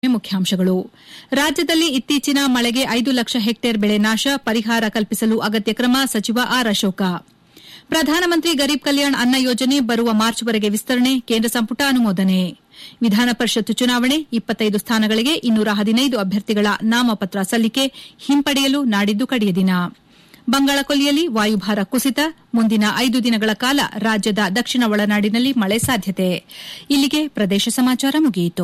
ಮುಖ್ಯಾಂಶಗಳು ರಾಜ್ಯದಲ್ಲಿ ಇತ್ತೀಚಿನ ಮಳೆಗೆ ಐದು ಲಕ್ಷ ಹೆಕ್ಟೇರ್ ಬೆಳೆ ನಾಶ ಪರಿಹಾರ ಕಲ್ಪಿಸಲು ಅಗತ್ಯ ಕ್ರಮ ಸಚಿವ ಆರ್ ಅಶೋಕ ಪ್ರಧಾನಮಂತ್ರಿ ಗರೀಬ್ ಕಲ್ಯಾಣ್ ಅನ್ನ ಯೋಜನೆ ಬರುವ ಮಾರ್ಚ್ವರೆಗೆ ವಿಸ್ತರಣೆ ಕೇಂದ್ರ ಸಂಪುಟ ಅನುಮೋದನೆ ವಿಧಾನ ಪರಿಷತ್ ಚುನಾವಣೆ ಇಪ್ಪತ್ತೈದು ಸ್ಥಾನಗಳಿಗೆ ಇನ್ನೂರ ಹದಿನೈದು ಅಭ್ಯರ್ಥಿಗಳ ನಾಮಪತ್ರ ಸಲ್ಲಿಕೆ ಹಿಂಪಡೆಯಲು ನಾಡಿದ್ದು ಕಡೆಯ ದಿನ ಬಂಗಾಳಕೊಲ್ಲಿಯಲ್ಲಿ ವಾಯುಭಾರ ಕುಸಿತ ಮುಂದಿನ ಐದು ದಿನಗಳ ಕಾಲ ರಾಜ್ಯದ ದಕ್ಷಿಣ ಒಳನಾಡಿನಲ್ಲಿ ಮಳೆ ಸಾಧ್ಯತೆ ಇಲ್ಲಿಗೆ ಪ್ರದೇಶ ಸಮಾಚಾರ ಮುಗಿಯಿತು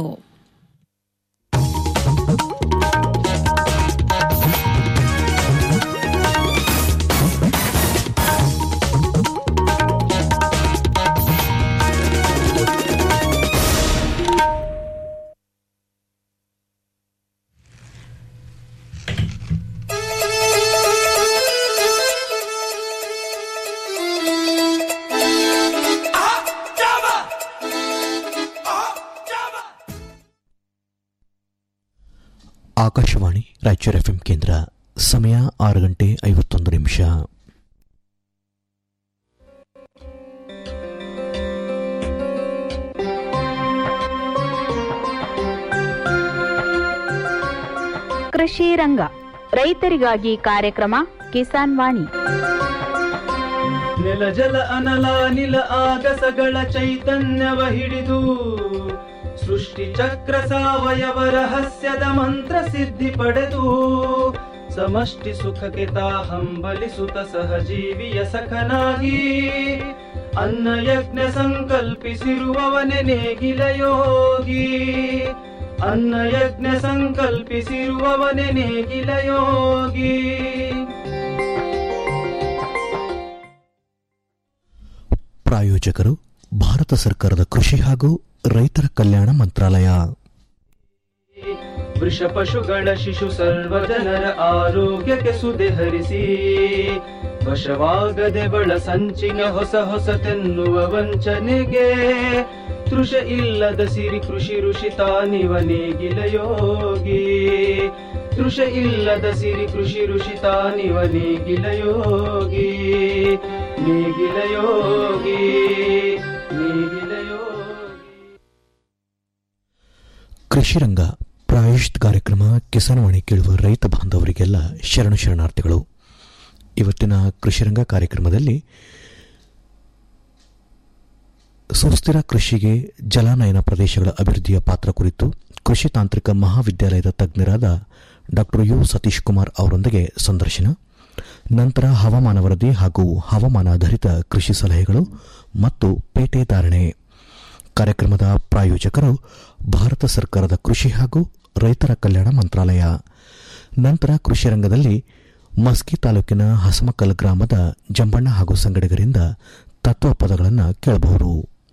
ಆಕಾಶವಾಣಿ ರಾಯಚೂರು ಎಫ್ಎಂ ಕೇಂದ್ರ ಸಮಯ ಆರು ಗಂಟೆ ಐವತ್ತೊಂದು ನಿಮಿಷ ಕೃಷಿ ರಂಗ ರೈತರಿಗಾಗಿ ಕಾರ್ಯಕ್ರಮ ಕಿಸಾನ್ ವಾಣಿ ನೆಲ ಜಲ ಅನಲ ನಿಲ ಆಗಸಗಳ ಚೈತನ್ಯವ ಹಿಡಿದು ಸೃಷ್ಟಿ ಚಕ್ರ ಸಾವಯವ ರಹಸ್ಯದ ಮಂತ್ರ ಸಿದ್ಧಿ ಪಡೆದು ಸಮಷ್ಟಿ ಸುಖಕ್ಕೆ ತಾ ಹಂಬಲಿಸುತ್ತ ಸಹಜೀವಿಯ ಸಖನಾಗಿ ಅನ್ನ ಯಜ್ಞ ಸಂಕಲ್ಪಿಸಿರುವವನೆ ನೇಗಿಲ ಯೋಗಿ ಅನ್ನ ಯಜ್ಞ ಸಂಕಲ್ಪಿಸಿರುವವನೆ ನೇಗಿಲ ಯೋಗಿ ಪ್ರಾಯೋಜಕರು ಭಾರತ ಸರ್ಕಾರದ ಕೃಷಿ ಹಾಗೂ ರೈತರ ಕಲ್ಯಾಣ ಮಂತ್ರಾಲಯ ವೃಷ ಪಶುಗಳ ಶಿಶು ಸರ್ವ ಜನರ ಆರೋಗ್ಯಕ್ಕೆ ಸುದೆ ಹರಿಸಿ ವಶವಾಗದೆ ಬಳ ಸಂಚಿನ ಹೊಸ ಹೊಸತೆನ್ನುವ ವಂಚನೆಗೆ ತೃಷ ಇಲ್ಲದ ಸಿರಿ ಕೃಷಿ ಋಷಿ ತಾನಿವ ನೇಗಿಲ ಯೋಗಿ ತೃಷ ಇಲ್ಲದ ಸಿರಿ ಕೃಷಿ ಋಷಿ ತಾನಿವ ನೇಗಿಲ ಯೋಗಿ ನೇಗಿಲ ಯೋಗಿ ನೇಗಿಲ ಯೋಗಿ ಕೃಷಿ ರಂಗ ಪ್ರಾಯೋಜಿತ ಕಾರ್ಯಕ್ರಮ ಕಿಸಾನ್ವಾಣಿ ಕೇಳುವ ರೈತ ಬಾಂಧವರಿಗೆಲ್ಲ ಶರಣು ಶರಣಾರ್ಥಿಗಳು ಇವತ್ತಿನ ಕೃಷಿರಂಗ ಕಾರ್ಯಕ್ರಮದಲ್ಲಿ ಸುಸ್ಥಿರ ಕೃಷಿಗೆ ಜಲಾನಯನ ಪ್ರದೇಶಗಳ ಅಭಿವೃದ್ಧಿಯ ಪಾತ್ರ ಕುರಿತು ಕೃಷಿ ತಾಂತ್ರಿಕ ಮಹಾವಿದ್ಯಾಲಯದ ತಜ್ಞರಾದ ಡಾ ಯು ಸತೀಶ್ ಕುಮಾರ್ ಅವರೊಂದಿಗೆ ಸಂದರ್ಶನ ನಂತರ ಹವಾಮಾನ ವರದಿ ಹಾಗೂ ಹವಾಮಾನ ಆಧಾರಿತ ಕೃಷಿ ಸಲಹೆಗಳು ಮತ್ತು ಪೇಟೆ ಧಾರಣೆ ಕಾರ್ಯಕ್ರಮದ ಪ್ರಾಯೋಜಕರು ಭಾರತ ಸರ್ಕಾರದ ಕೃಷಿ ಹಾಗೂ ರೈತರ ಕಲ್ಯಾಣ ಮಂತ್ರಾಲಯ ನಂತರ ಕೃಷಿ ರಂಗದಲ್ಲಿ ಮಸ್ಕಿ ತಾಲೂಕಿನ ಹಸಮಕಲ್ ಗ್ರಾಮದ ಜಂಬಣ್ಣ ಹಾಗೂ ಸಂಗಡಿಗರಿಂದ ತತ್ವ ಪದಗಳನ್ನು ಕೇಳಬಹುದು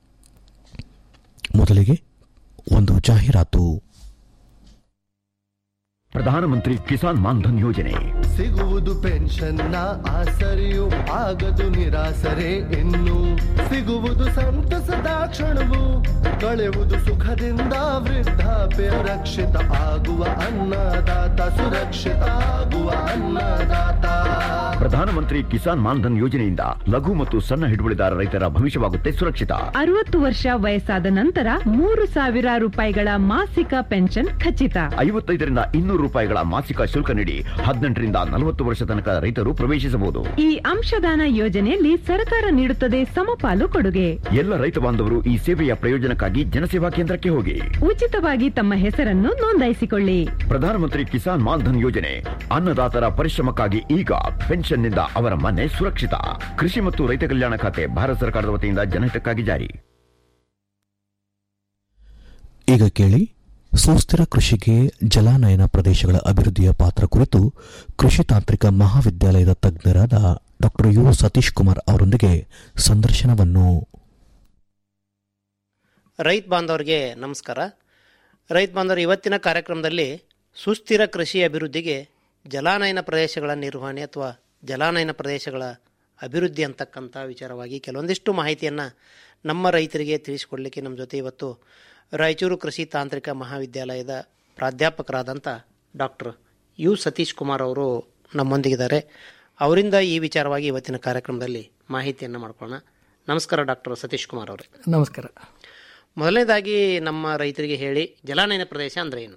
ಮೊದಲಿಗೆ ಒಂದು ಜಾಹೀರಾತು ಪ್ರಧಾನಮಂತ್ರಿ ಕಿಸಾನ್ ಮಾನ್ಧನ್ ಯೋಜನೆ ಸಿಗುವುದು ಪೆನ್ಷನ್ನ ಆಸರೆಯು ಆಗದು ನಿರಾಸರೆ ಇನ್ನು ಸಿಗುವುದು ಸಂತಸದ ಕ್ಷಣವು ಕಳೆಯುವುದು ಸುಖದಿಂದ ವೃದ್ಧಾಪ್ಯ ರಕ್ಷಿತ ಆಗುವ ಅನ್ನದಾತ ಸುರಕ್ಷಿತ ಆಗುವ ಅನ್ನದಾತ ಪ್ರಧಾನಮಂತ್ರಿ ಕಿಸಾನ್ ಮಾನ್ಧನ್ ಯೋಜನೆಯಿಂದ ಲಘು ಮತ್ತು ಸಣ್ಣ ಹಿಡುವಳಿದಾರ ರೈತರ ಭವಿಷ್ಯವಾಗುತ್ತೆ ಸುರಕ್ಷಿತ ಅರವತ್ತು ವರ್ಷ ವಯಸ್ಸಾದ ನಂತರ ಮೂರು ಸಾವಿರ ರೂಪಾಯಿಗಳ ಮಾಸಿಕ ಪೆನ್ಷನ್ ಖಚಿತ ಐವತ್ತೈದರಿಂದ ಇನ್ನೂರು ರೂಪಾಯಿಗಳ ಮಾಸಿಕ ಶುಲ್ಕ ನೀಡಿ ಹದಿನೆಂಟರಿಂದ ನಲವತ್ತು ವರ್ಷ ತನಕ ರೈತರು ಪ್ರವೇಶಿಸಬಹುದು ಈ ಅಂಶದಾನ ಯೋಜನೆಯಲ್ಲಿ ಸರ್ಕಾರ ನೀಡುತ್ತದೆ ಸಮಪಾಲು ಕೊಡುಗೆ ಎಲ್ಲ ರೈತ ಬಾಂಧವರು ಈ ಸೇವೆಯ ಪ್ರಯೋಜನಕ್ಕಾಗಿ ಜನಸೇವಾ ಕೇಂದ್ರಕ್ಕೆ ಹೋಗಿ ಉಚಿತವಾಗಿ ತಮ್ಮ ಹೆಸರನ್ನು ನೋಂದಾಯಿಸಿಕೊಳ್ಳಿ ಪ್ರಧಾನಮಂತ್ರಿ ಕಿಸಾನ್ ಮಾನ್ಧನ್ ಯೋಜನೆ ಅನ್ನದಾತರ ಪರಿಶ್ರಮಕ್ಕಾಗಿ ಈಗ ಪೆನ್ಷನ್ನಿಂದ ಅವರ ಮನೆ ಸುರಕ್ಷಿತ ಕೃಷಿ ಮತ್ತು ರೈತ ಕಲ್ಯಾಣ ಖಾತೆ ಭಾರತ ಸರ್ಕಾರದ ವತಿಯಿಂದ ಜನಹಿತಕ್ಕಾಗಿ ಜಾರಿ ಈಗ ಕೇಳಿ ಸುಸ್ಥಿರ ಕೃಷಿಗೆ ಜಲಾನಯನ ಪ್ರದೇಶಗಳ ಅಭಿವೃದ್ಧಿಯ ಪಾತ್ರ ಕುರಿತು ಕೃಷಿ ತಾಂತ್ರಿಕ ಮಹಾವಿದ್ಯಾಲಯದ ತಜ್ಞರಾದ ಡಾ ಯು ಸತೀಶ್ ಕುಮಾರ್ ಅವರೊಂದಿಗೆ ಸಂದರ್ಶನವನ್ನು ರೈತ ಬಾಂಧವರಿಗೆ ನಮಸ್ಕಾರ ರೈತ ಬಾಂಧವರು ಇವತ್ತಿನ ಕಾರ್ಯಕ್ರಮದಲ್ಲಿ ಸುಸ್ಥಿರ ಕೃಷಿ ಅಭಿವೃದ್ಧಿಗೆ ಜಲಾನಯನ ಪ್ರದೇಶಗಳ ನಿರ್ವಹಣೆ ಅಥವಾ ಜಲಾನಯನ ಪ್ರದೇಶಗಳ ಅಭಿವೃದ್ಧಿ ಅಂತಕ್ಕಂಥ ವಿಚಾರವಾಗಿ ಕೆಲವೊಂದಿಷ್ಟು ಮಾಹಿತಿಯನ್ನು ನಮ್ಮ ರೈತರಿಗೆ ತಿಳಿಸಿಕೊಡಲಿಕ್ಕೆ ನಮ್ಮ ಜೊತೆ ಇವತ್ತು ರಾಯಚೂರು ಕೃಷಿ ತಾಂತ್ರಿಕ ಮಹಾವಿದ್ಯಾಲಯದ ಪ್ರಾಧ್ಯಾಪಕರಾದಂಥ ಡಾಕ್ಟರ್ ಯು ಸತೀಶ್ ಕುಮಾರ್ ಅವರು ನಮ್ಮೊಂದಿಗಿದ್ದಾರೆ ಅವರಿಂದ ಈ ವಿಚಾರವಾಗಿ ಇವತ್ತಿನ ಕಾರ್ಯಕ್ರಮದಲ್ಲಿ ಮಾಹಿತಿಯನ್ನು ಮಾಡ್ಕೊಳ್ಳೋಣ ನಮಸ್ಕಾರ ಡಾಕ್ಟರ್ ಸತೀಶ್ ಕುಮಾರ್ ಅವರೇ ನಮಸ್ಕಾರ ಮೊದಲನೇದಾಗಿ ನಮ್ಮ ರೈತರಿಗೆ ಹೇಳಿ ಜಲಾನಯನ ಪ್ರದೇಶ ಅಂದ್ರೆ ಏನು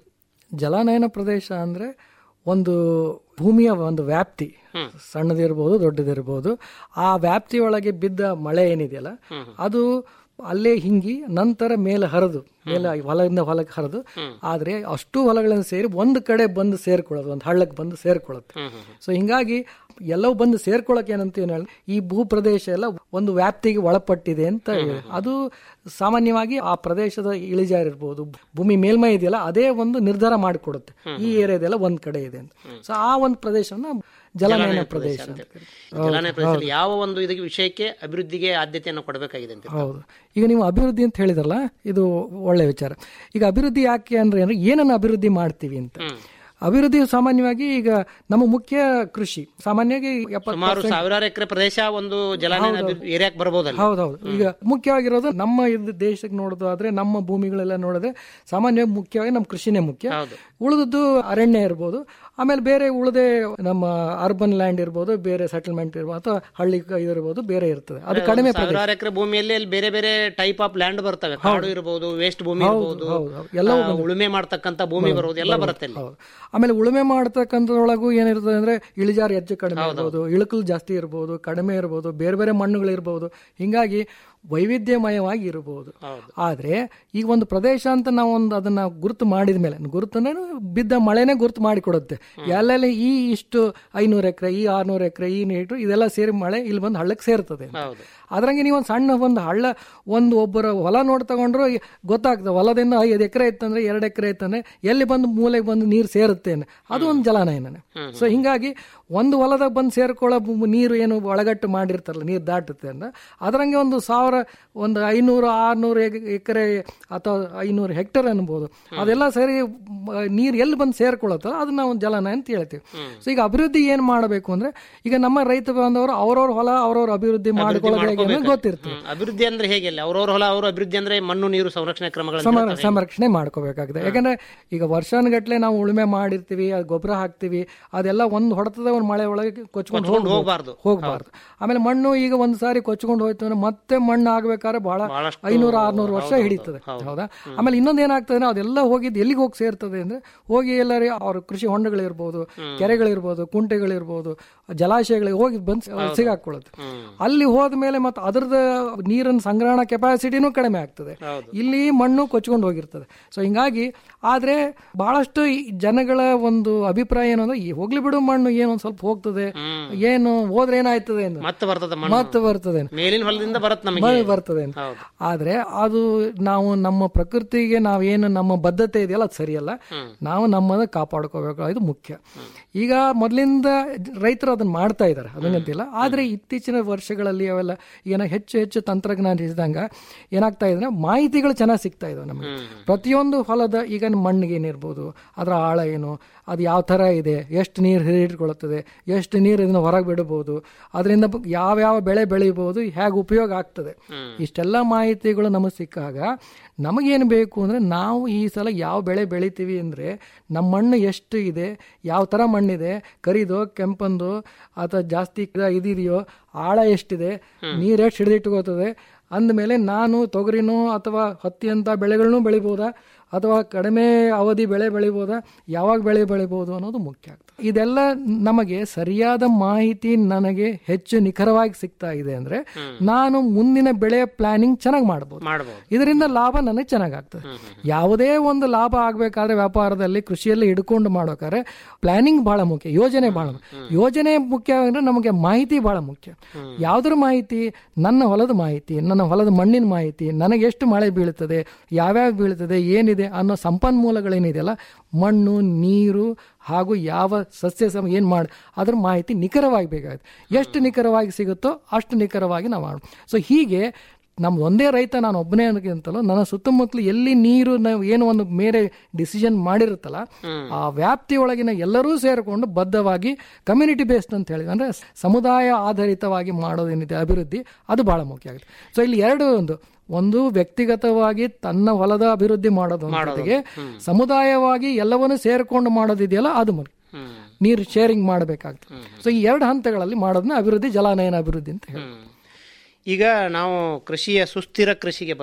ಜಲಾನಯನ ಪ್ರದೇಶ ಅಂದ್ರೆ ಒಂದು ಭೂಮಿಯ ಒಂದು ವ್ಯಾಪ್ತಿ ಸಣ್ಣದಿರ್ಬೋದು ದೊಡ್ಡದಿರ್ಬೋದು ಆ ವ್ಯಾಪ್ತಿಯೊಳಗೆ ಬಿದ್ದ ಮಳೆ ಏನಿದೆಯಲ್ಲ ಅದು ಅಲ್ಲೇ ಹಿಂಗಿ ನಂತರ ಮೇಲೆ ಹರಿದು ಮೇಲೆ ಹೊಲದಿಂದ ಹೊಲಕ್ಕೆ ಹರಿದು ಆದ್ರೆ ಅಷ್ಟು ಹೊಲಗಳನ್ನು ಸೇರಿ ಒಂದು ಕಡೆ ಬಂದು ಸೇರ್ಕೊಳ್ಳೋದು ಒಂದು ಹಳ್ಳಕ್ಕೆ ಬಂದು ಸೇರ್ಕೊಳ್ಳುತ್ತೆ ಸೊ ಹಿಂಗಾಗಿ ಎಲ್ಲವೂ ಬಂದು ಸೇರ್ಕೊಳ್ಳೋಕೆ ಏನಂತ ಏನು ಹೇಳಿ ಈ ಭೂ ಪ್ರದೇಶ ಎಲ್ಲ ಒಂದು ವ್ಯಾಪ್ತಿಗೆ ಒಳಪಟ್ಟಿದೆ ಅಂತ ಹೇಳಿ ಅದು ಸಾಮಾನ್ಯವಾಗಿ ಆ ಪ್ರದೇಶದ ಇಳಿಜಾರು ಇರ್ಬೋದು ಭೂಮಿ ಮೇಲ್ಮೈ ಇದೆಯಲ್ಲ ಅದೇ ಒಂದು ನಿರ್ಧಾರ ಮಾಡಿಕೊಡುತ್ತೆ ಈ ಏರಿಯಾದೆಲ್ಲ ಒಂದ್ ಕಡೆ ಇದೆ ಅಂತ ಸೊ ಆ ಒಂದು ಪ್ರದೇಶವನ್ನ ಜಲನಯನ ಪ್ರದೇಶ ಅಂತ ಕರೀತಾರೆ. ಜಲಾನಯ ಪ್ರದೇಶದಲ್ಲಿ ಯಾವ ಒಂದು ಇದಕ್ಕೆ ವಿಷಯಕ್ಕೆ ಅಭಿವೃದ್ಧಿಗೆ ಆದ್ಯತೆಯನ್ನು ಕೊಡಬೇಕಾಗಿದೆ ಅಂತ ಹೌದು ಈಗ ನೀವು ಅಭಿವೃದ್ಧಿ ಅಂತ ಹೇಳಿದ್ರಲ್ಲ ಇದು ಒಳ್ಳೆ ವಿಚಾರ ಈಗ ಅಭಿವೃದ್ಧಿ ಯಾಕೆ ಅಂದ್ರೆ ಅಂದ್ರೆ ಏನನ್ನ ಅಭಿವೃದ್ಧಿ ಮಾಡ್ತೀವಿ ಅಂತ ಅಭಿವೃದ್ಧಿ ಸಾಮಾನ್ಯವಾಗಿ ಈಗ ನಮ್ಮ ಮುಖ್ಯ ಕೃಷಿ ಸಾಮಾನ್ಯವಾಗಿ ಎಪ್ಪತ್ತು ಸುಮಾರು ಸಾವಿರಾರು ಎಕರೆ ಪ್ರದೇಶ ಒಂದು ಜಲಾನಯನ ಏರಿಯಾಕ್ ಬರಬಹುದಲ್ಲ ಹೌದೌದು ಈಗ ಮುಖ್ಯವಾಗಿರೋದು ನಮ್ಮ ಇದು ದೇಶಕ್ಕೆ ನೋಡೋದಾದ್ರೆ ನಮ್ಮ ಭೂಮಿಗಳೆಲ್ಲ ನೋಡಿದ್ರೆ ಸಾಮಾನ್ಯವಾಗಿ ಮುಖ್ಯವಾಗಿ ನಮ್ಮ ಕೃಷಿನೇ ಮುಖ್ಯ ಉಳಿದದ್ದು ಅರಣ್ಯ ಇರ್ಬೋದು ಆಮೇಲೆ ಬೇರೆ ಉಳಿದೆ ನಮ್ಮ ಅರ್ಬನ್ ಲ್ಯಾಂಡ್ ಇರ್ಬೋದು ಬೇರೆ ಸೆಟಲ್ಮೆಂಟ್ ಇರ್ಬೋದು ಅಥವಾ ಹಳ್ಳಿ ಇರ್ಬೋದು ಬೇರೆ ಇರ್ತದೆ ಅದು ಕಡಿಮೆ ಪ್ರದೇಶ ಸಾವಿರಾರು ಎಕರೆ ಭೂಮಿಯಲ್ಲಿ ಅಲ್ಲಿ ಬೇರೆ ಬೇರೆ ಟೈಪ್ ಆಫ್ ಲ್ಯಾಂಡ್ ಬರ್ತವೆ ಕಾಡು ಇರಬಹುದು ವೇಸ್ಟ್ ಭೂಮಿ ಇರಬಹುದು ಹೌದು, ಹೌದು. ಎಲ್ಲವೂ ಆ, ಉಳುಮೆ ಮಾಡ್ತಕ್ಕಂತ ಭೂಮಿ ಬರುವುದು ಎಲ್ಲ ಬರುತ್ತೆ ಅಲ್ಲಿ ಹೌದು ಆಮೇಲೆ ಉಳುಮೆ ಮಾಡ್ತಕ್ಕಂಥದ್ರೊಳಗೂ ಏನಿರ್ತದೆ ಅಂದ್ರೆ ಇಳಿಜಾರು ಹೆಚ್ಚು ಕಡಿಮೆ ಇರ್ಬೋದು ಇಳುಕಲು ಜಾಸ್ತಿ ಇರ್ಬೋದು ಕಡಿಮೆ ಇರ್ಬೋದು ಬೇರೆ ಬೇರೆ ಮಣ್ಣುಗಳು ಇರ್ಬೋದು ಹಿಂಗಾಗಿ ವೈವಿಧ್ಯಮಯವಾಗಿ ಇರಬಹುದು ಆದ್ರೆ ಈಗ ಒಂದು ಪ್ರದೇಶ ಅಂತ ನಾವು ಒಂದು ಅದನ್ನ ಗುರುತು ಮಾಡಿದ ಮೇಲೆ ಗುರುತು ಅಂದ್ರೆ ಬಿದ್ದ ಮಳೆನೇ ಗುರುತು ಮಾಡಿಕೊಡುತ್ತೆ ಎಲ್ಲೆಲ್ಲಿ ಈ ಇಷ್ಟು ಐನೂರು ಎಕರೆ ಈ ಆರ್ನೂರು ಎಕರೆ ಈ ನೀಟು ಇದೆಲ್ಲ ಸೇರಿ ಮಳೆ ಇಲ್ಲಿ ಬಂದು ಹಳ್ಳಕ್ಕೆ ಸೇರ್ತದೆ ಅಂತ. ಹೌದು ಅದ್ರಂಗೆ ನೀವು ಒಂದು ಸಣ್ಣ ಒಂದು ಹಳ್ಳ ಒಂದು ಒಬ್ಬರ ಹೊಲ ನೋಡಿ ತಗೊಂಡ್ರು ಗೊತ್ತಾಗ್ತದೆ ಹೊಲದಿಂದ ಐದು ಎಕರೆ ಇತ್ತಂದ್ರೆ ಎರಡು ಎಕರೆ ಇತ್ತಂದ್ರೆ ಎಲ್ಲಿ ಬಂದು ಮೂಲೆಗೆ ಬಂದು ನೀರು ಸೇರುತ್ತೆ ಅನ್ನೋ. ಅದು ಒಂದು ಜಲಾನಯನನೇ ಸೊ ಹಿಂಗಾಗಿ ಒಂದು ಹೊಲದಾಗ ಬಂದು ಸೇರ್ಕೊಳ್ಳೋ ಭೂ- ನೀರು ಏನು ಒಳಗಟ್ಟು ಮಾಡಿರ್ತಾರಲ್ಲ ನೀರು ದಾಟುತ್ತೆ ಅಂತ ಅದರಂಗೆ ಒಂದು ಸಾವಿರ ಒಂದು ಐನೂರು ಆರ್ನೂರು ಎಕರೆ ಅಥವಾ ಐನೂರು ಹೆಕ್ಟೇರ್ ಅನ್ಬೋದು ಅದೆಲ್ಲ ಸರಿ ಮ- ನೀರು ಎಲ್ಲಿ ಬಂದು ಸೇರ್ಕೊಳ್ಳುತ್ತಲ್ಲ ಅದು ನಾವು ಜಲನಯನ ಅಂತ ಹೇಳ್ತೀವಿ ಸೊ ಈಗ ಅಭಿವೃದ್ಧಿ ಏನ್ ಮಾಡಬೇಕು ಅಂದ್ರೆ ಈಗ ನಮ್ಮ ರೈತ ಬಾಂಧವರು ಅವ್ರವ್ರ ಹೊಲ ಅವ್ರವ್ರ ಅಭಿವೃದ್ಧಿ ಮಾಡ್ಕೊಳ್ಳೋದು ಹೇಗೆ ಅನ್ನೋದು ಗೊತ್ತಿರ್ತದೆ ಹ್ಮ್. ಅಭಿವೃದ್ಧಿ ಅಂದ್ರೆ ಹೇಗೆ ಅಲ್ಲಿ ಅವ್ರವ್ರ ಹೊಲ ಅವ್ರ ಅಭಿವೃದ್ಧಿ ಅಂದ್ರೆ ಮಣ್ಣು ನೀರು ಸಂರಕ್ಷಣೆ ಕ್ರಮಗಳನ್ನು ಸಮರ ಸಂರಕ್ಷಣೆ ಮಾಡ್ಕೋಬೇಕಾಗಿದೆ ಯಾಕಂದ್ರೆ ಈಗ ವರ್ಷಾನುಗಟ್ಲೆ ನಾವು ಉಳುಮೆ ಮಾಡಿರ್ತೀವಿ ಅದು ಗೊಬ್ಬರ ಹಾಕ್ತಿವಿ ಅದೆಲ್ಲ ಒಂದು ಹೊಡೆತದ ಒಂದು ಮಳೆ ಒಳಗೆ ಕೊಚ್ಕೊಂಡು ಕೊಚ್ಕೊಂಡು ಹೋಗ್ಬಾರ್ದು ಹೋಗ್ಬಾರ್ದು. ಹೋಗ್ಬಾರ್ದು ಆಮೇಲೆ ಮಣ್ಣು ಈಗ ಒಂದ್ ಸಾರಿ ಕೊಚ್ಕೊಂಡು ಹೋಯ್ತು ಅಂದ್ರೆ ಮತ್ತೆ ಮಣ್ಣು ಆಗ್ಬೇಕಾದ್ರೆ ಬಹಳ ಬಹಳಷ್ಟು ಐನೂರ ಆರ್ನೂರು ವರ್ಷ ಹಿಡಿತದೆ ಹೌದಾ ಆಮೇಲೆ ಇನ್ನೊಂದ್ ಏನಾಗ್ತದೆ ಅಂದ್ರೆ ಅದೆಲ್ಲ ಹೋಗಿದ್ದು ಎಲ್ಲಿಗೆ ಹೋಗಿ ಸೇರ್ತದೆ ಅಂದ್ರೆ ಹೋಗಿ ಎಲ್ಲರೂ ಅವ್ರ ಕೃಷಿ ಹೊಂಡಗಳಿರ್ಬೋದು ಕೆರೆಗಳಿರ್ಬೋದು ಕುಂಟೆಗಳಿರ್ಬೋದು ಜಲಾಶಯಗಳಿಗೆ ಹೋಗಿ ಬಂದ್ ಸಿಗಾಕೊಳ್ಳುತ್ತೆ ಅಲ್ಲಿ ಹೋದ್ಮೇಲೆ ಮತ್ತೆ ಅದ್ರದ ನೀರಿನ ಸಂಗ್ರಹಣಾ ಕೆಪಾಸಿಟಿನೂ ಕಡಿಮೆ ಆಗ್ತದೆ ಇಲ್ಲಿ ಮಣ್ಣು ಕೊಚ್ಕೊಂಡು ಹೋಗಿರ್ತದೆ ಸೊ ಹಿಂಗಾಗಿ ಆದ್ರೆ ಬಹಳಷ್ಟು ಈ ಜನಗಳ ಒಂದು ಅಭಿಪ್ರಾಯ ಏನು ಅಂದ್ರೆ ಈ ಹೋಗ್ಲಿ ಬಿಡು ಮಣ್ಣು ಏನು ಒಂದ್ ಸ್ವಲ್ಪ ಹೋಗ್ತದೆ ಏನು ಹೋದ್ರೆ ಏನಾಯ್ತದೆ ಅಂತ ಮತ್ತೆ ಬರ್ತದ ಮಣ್ಣು ಮತ್ತೆ ಬರ್ತದೆ ಅಂತ. ಮೇಲಿನ ಹೊಲದಿಂದ ಬರುತ್ತೆ ನಮಗೆ ಮಳೆ ಬರ್ತದೆ ಅಂತ. ಹೌದು. ಆದ್ರೆ ಅದು ನಾವು ನಮ್ಮ ಪ್ರಕೃತಿಗೆ ನಾವೇನು ನಮ್ಮ ಬದ್ಧತೆ ಇದೆಯಲ್ಲ ಅದು ಸರಿಯಲ್ಲ ನಾವು ನಮ್ಮದ ಕಾಪಾಡ್ಕೋಬೇಕು ಇದು ಮುಖ್ಯ ಈಗ ಮೊದಲಿಂದ ರೈತರು ಅದನ್ನ ಮಾಡ್ತಾ ಇದ್ದಾರೆ ಅದನ್ನಂತಿಲ್ಲ ಆದ್ರೆ ಇತ್ತೀಚಿನ ವರ್ಷಗಳಲ್ಲಿ ಅವೆಲ್ಲ ಏನ ಹೆಚ್ಚು ಹೆಚ್ಚು ತಂತ್ರಜ್ಞಾನ ಇದ್ದಂಗ ಏನಾಗ್ತಾ ಇದೆ ಮಾಹಿತಿಗಳು ಚೆನ್ನಾಗಿ ಸಿಗ್ತಾ ಇದಾವೆ ನಮಗೆ ಪ್ರತಿಯೊಂದು ಹೊಲದ ಈಗ ಮಣ್ಣಿಗೆ ಏನಿರ್ಬೋದು ಅದರ ಆಳ ಏನು ಅದು ಯಾವ ಥರ ಇದೆ ಎಷ್ಟು ನೀರು ಹಿಡಿಕೊಳ್ಳುತ್ತದೆ ಎಷ್ಟು ನೀರು ಇದನ್ನ ಹೊರಗೆ ಬಿಡಬಹುದು ಅದರಿಂದ ಯಾವ್ಯಾವ ಬೆಳೆ ಬೆಳಿಬಹುದು ಹೇಗೆ ಉಪಯೋಗ ಆಗ್ತದೆ ಇಷ್ಟೆಲ್ಲ ಮಾಹಿತಿಗಳು ನಮಗೆ ಸಿಕ್ಕಾಗ ನಮಗೇನು ಬೇಕು ಅಂದ್ರೆ ನಾವು ಈ ಸಲ ಯಾವ ಬೆಳೆ ಬೆಳಿತೀವಿ ಅಂದ್ರೆ ನಮ್ಮ ಮಣ್ಣು ಎಷ್ಟು ಇದೆ ಯಾವ ಥರ ಮಣ್ಣಿದೆ ಕರಿದೋ ಕೆಂಪಂದು ಅಥವಾ ಜಾಸ್ತಿ ಇದಿದೆಯೋ ಆಳ ಎಷ್ಟಿದೆ ನೀರು ಎಷ್ಟು ಹಿಡಿದಿಟ್ಕೋತದೆ ಅಂದಮೇಲೆ ನಾನು ತೊಗರಿನೋ ಅಥವಾ ಹತ್ತಿ ಅಂತ ಬೆಳೆಗಳನ್ನೂ ಬೆಳಿಬೋದಾ ಅಥವಾ ಕಡಿಮೆ ಅವಧಿ ಬೆಳೆ ಬೆಳಿಬೋದಾ ಯಾವಾಗ ಬೆಳೆ ಬೆಳಿಬೋದು ಅನ್ನೋದು ಮುಖ್ಯ ಆಗ್ತದೆ ಇದೆಲ್ಲ ನಮಗೆ ಸರಿಯಾದ ಮಾಹಿತಿ ನನಗೆ ಹೆಚ್ಚು ನಿಖರವಾಗಿ ಸಿಗ್ತಾ ಇದೆ ಅಂದ್ರೆ ನಾನು ಮುಂದಿನ ಬೆಳೆಯ ಪ್ಲಾನಿಂಗ್ ಚೆನ್ನಾಗಿ ಮಾಡ್ಬೋದು ಮಾಡಬಹುದು ಇದರಿಂದ ಲಾಭ ನನಗೆ ಚೆನ್ನಾಗಾಗ್ತದೆ ಯಾವುದೇ ಒಂದು ಲಾಭ ಆಗ್ಬೇಕಾದ್ರೆ ವ್ಯಾಪಾರದಲ್ಲಿ ಕೃಷಿಯಲ್ಲಿ ಹಿಡ್ಕೊಂಡು ಮಾಡ್ಬೇಕಾದ್ರೆ ಪ್ಲಾನಿಂಗ್ ಬಹಳ ಮುಖ್ಯ ಯೋಜನೆ ಬಹಳ ಮುಖ್ಯ ಯೋಜನೆ ಮುಖ್ಯ ಅಂದ್ರೆ ನಮಗೆ ಮಾಹಿತಿ ಬಹಳ ಮುಖ್ಯ ಯಾವ್ದ್ರ ಮಾಹಿತಿ ನನ್ನ ಹೊಲದ ಮಾಹಿತಿ ನನ್ನ ಹೊಲದ ಮಣ್ಣಿನ ಮಾಹಿತಿ ನನಗೆ ಎಷ್ಟು ಮಳೆ ಬೀಳುತ್ತದೆ ಯಾವ್ಯಾವ ಬೀಳುತ್ತದೆ ಏನಿದೆ ಅನ್ನೋ ಸಂಪನ್ಮೂಲಗಳೇನಿದೆಯಲ್ಲ ಮಣ್ಣು ನೀರು ಹಾಗೂ ಯಾವ ಸಸ್ಯ ಸಮ ಏನು ಮಾಡಿ ಅದ್ರ ಮಾಹಿತಿ ನಿಖರವಾಗಿ ಬೇಕಾಗುತ್ತೆ ಎಷ್ಟು ನಿಖರವಾಗಿ ಸಿಗುತ್ತೋ ಅಷ್ಟು ನಿಖರವಾಗಿ ನಾವು ಮಾಡ ಸೊ ಹೀಗೆ ನಮ್ಮ ಒಂದೇ ರೈತ ನಾನು ಒಬ್ಬನೇ ಅನ್ನೋಕ್ಕಿಂತಲೂ ನನ್ನ ಸುತ್ತಮುತ್ತಲು ಎಲ್ಲಿ ನೀರು ನಾವು ಏನು ಒಂದು ಮೇರೆ ಡಿಸಿಷನ್ ಮಾಡಿರುತ್ತಲ್ಲ ಆ ವ್ಯಾಪ್ತಿಯೊಳಗಿನ ಎಲ್ಲರೂ ಸೇರಿಕೊಂಡು ಬದ್ಧವಾಗಿ ಕಮ್ಯುನಿಟಿ ಬೇಸ್ಡ್ ಅಂತ ಹೇಳಿ ಅಂದ್ರೆ ಸಮುದಾಯ ಆಧಾರಿತವಾಗಿ ಮಾಡೋದೇನಿದೆ ಅಭಿವೃದ್ಧಿ ಅದು ಬಹಳ ಮುಖ್ಯ ಆಗುತ್ತೆ ಸೊ ಇಲ್ಲಿ ಎರಡು ಒಂದು ಒಂದು ವ್ಯಕ್ತಿಗತವಾಗಿ ತನ್ನ ಹೊಲದ ಅಭಿವೃದ್ಧಿ ಮಾಡೋದು ಜೊತೆಗೆ ಸಮುದಾಯವಾಗಿ ಎಲ್ಲವನ್ನೂ ಸೇರಿಕೊಂಡು ಮಾಡೋದಿದೆಯಲ್ಲ ಅದು ಮುಖ್ಯ ನೀರು ಶೇರಿಂಗ್ ಮಾಡಬೇಕಾಗ್ತದೆ ಸೊ ಈ ಎರಡು ಹಂತಗಳಲ್ಲಿ ಮಾಡೋದನ್ನ ಅಭಿವೃದ್ಧಿ ಜಲಾನಯನ ಅಭಿವೃದ್ಧಿ ಅಂತ ಹೇಳಿ ಈಗ ನಾವು ಕೃಷಿಯ ಸುಸ್ಥಿರ ಕೃಷಿಗೆ ಬರೋಣ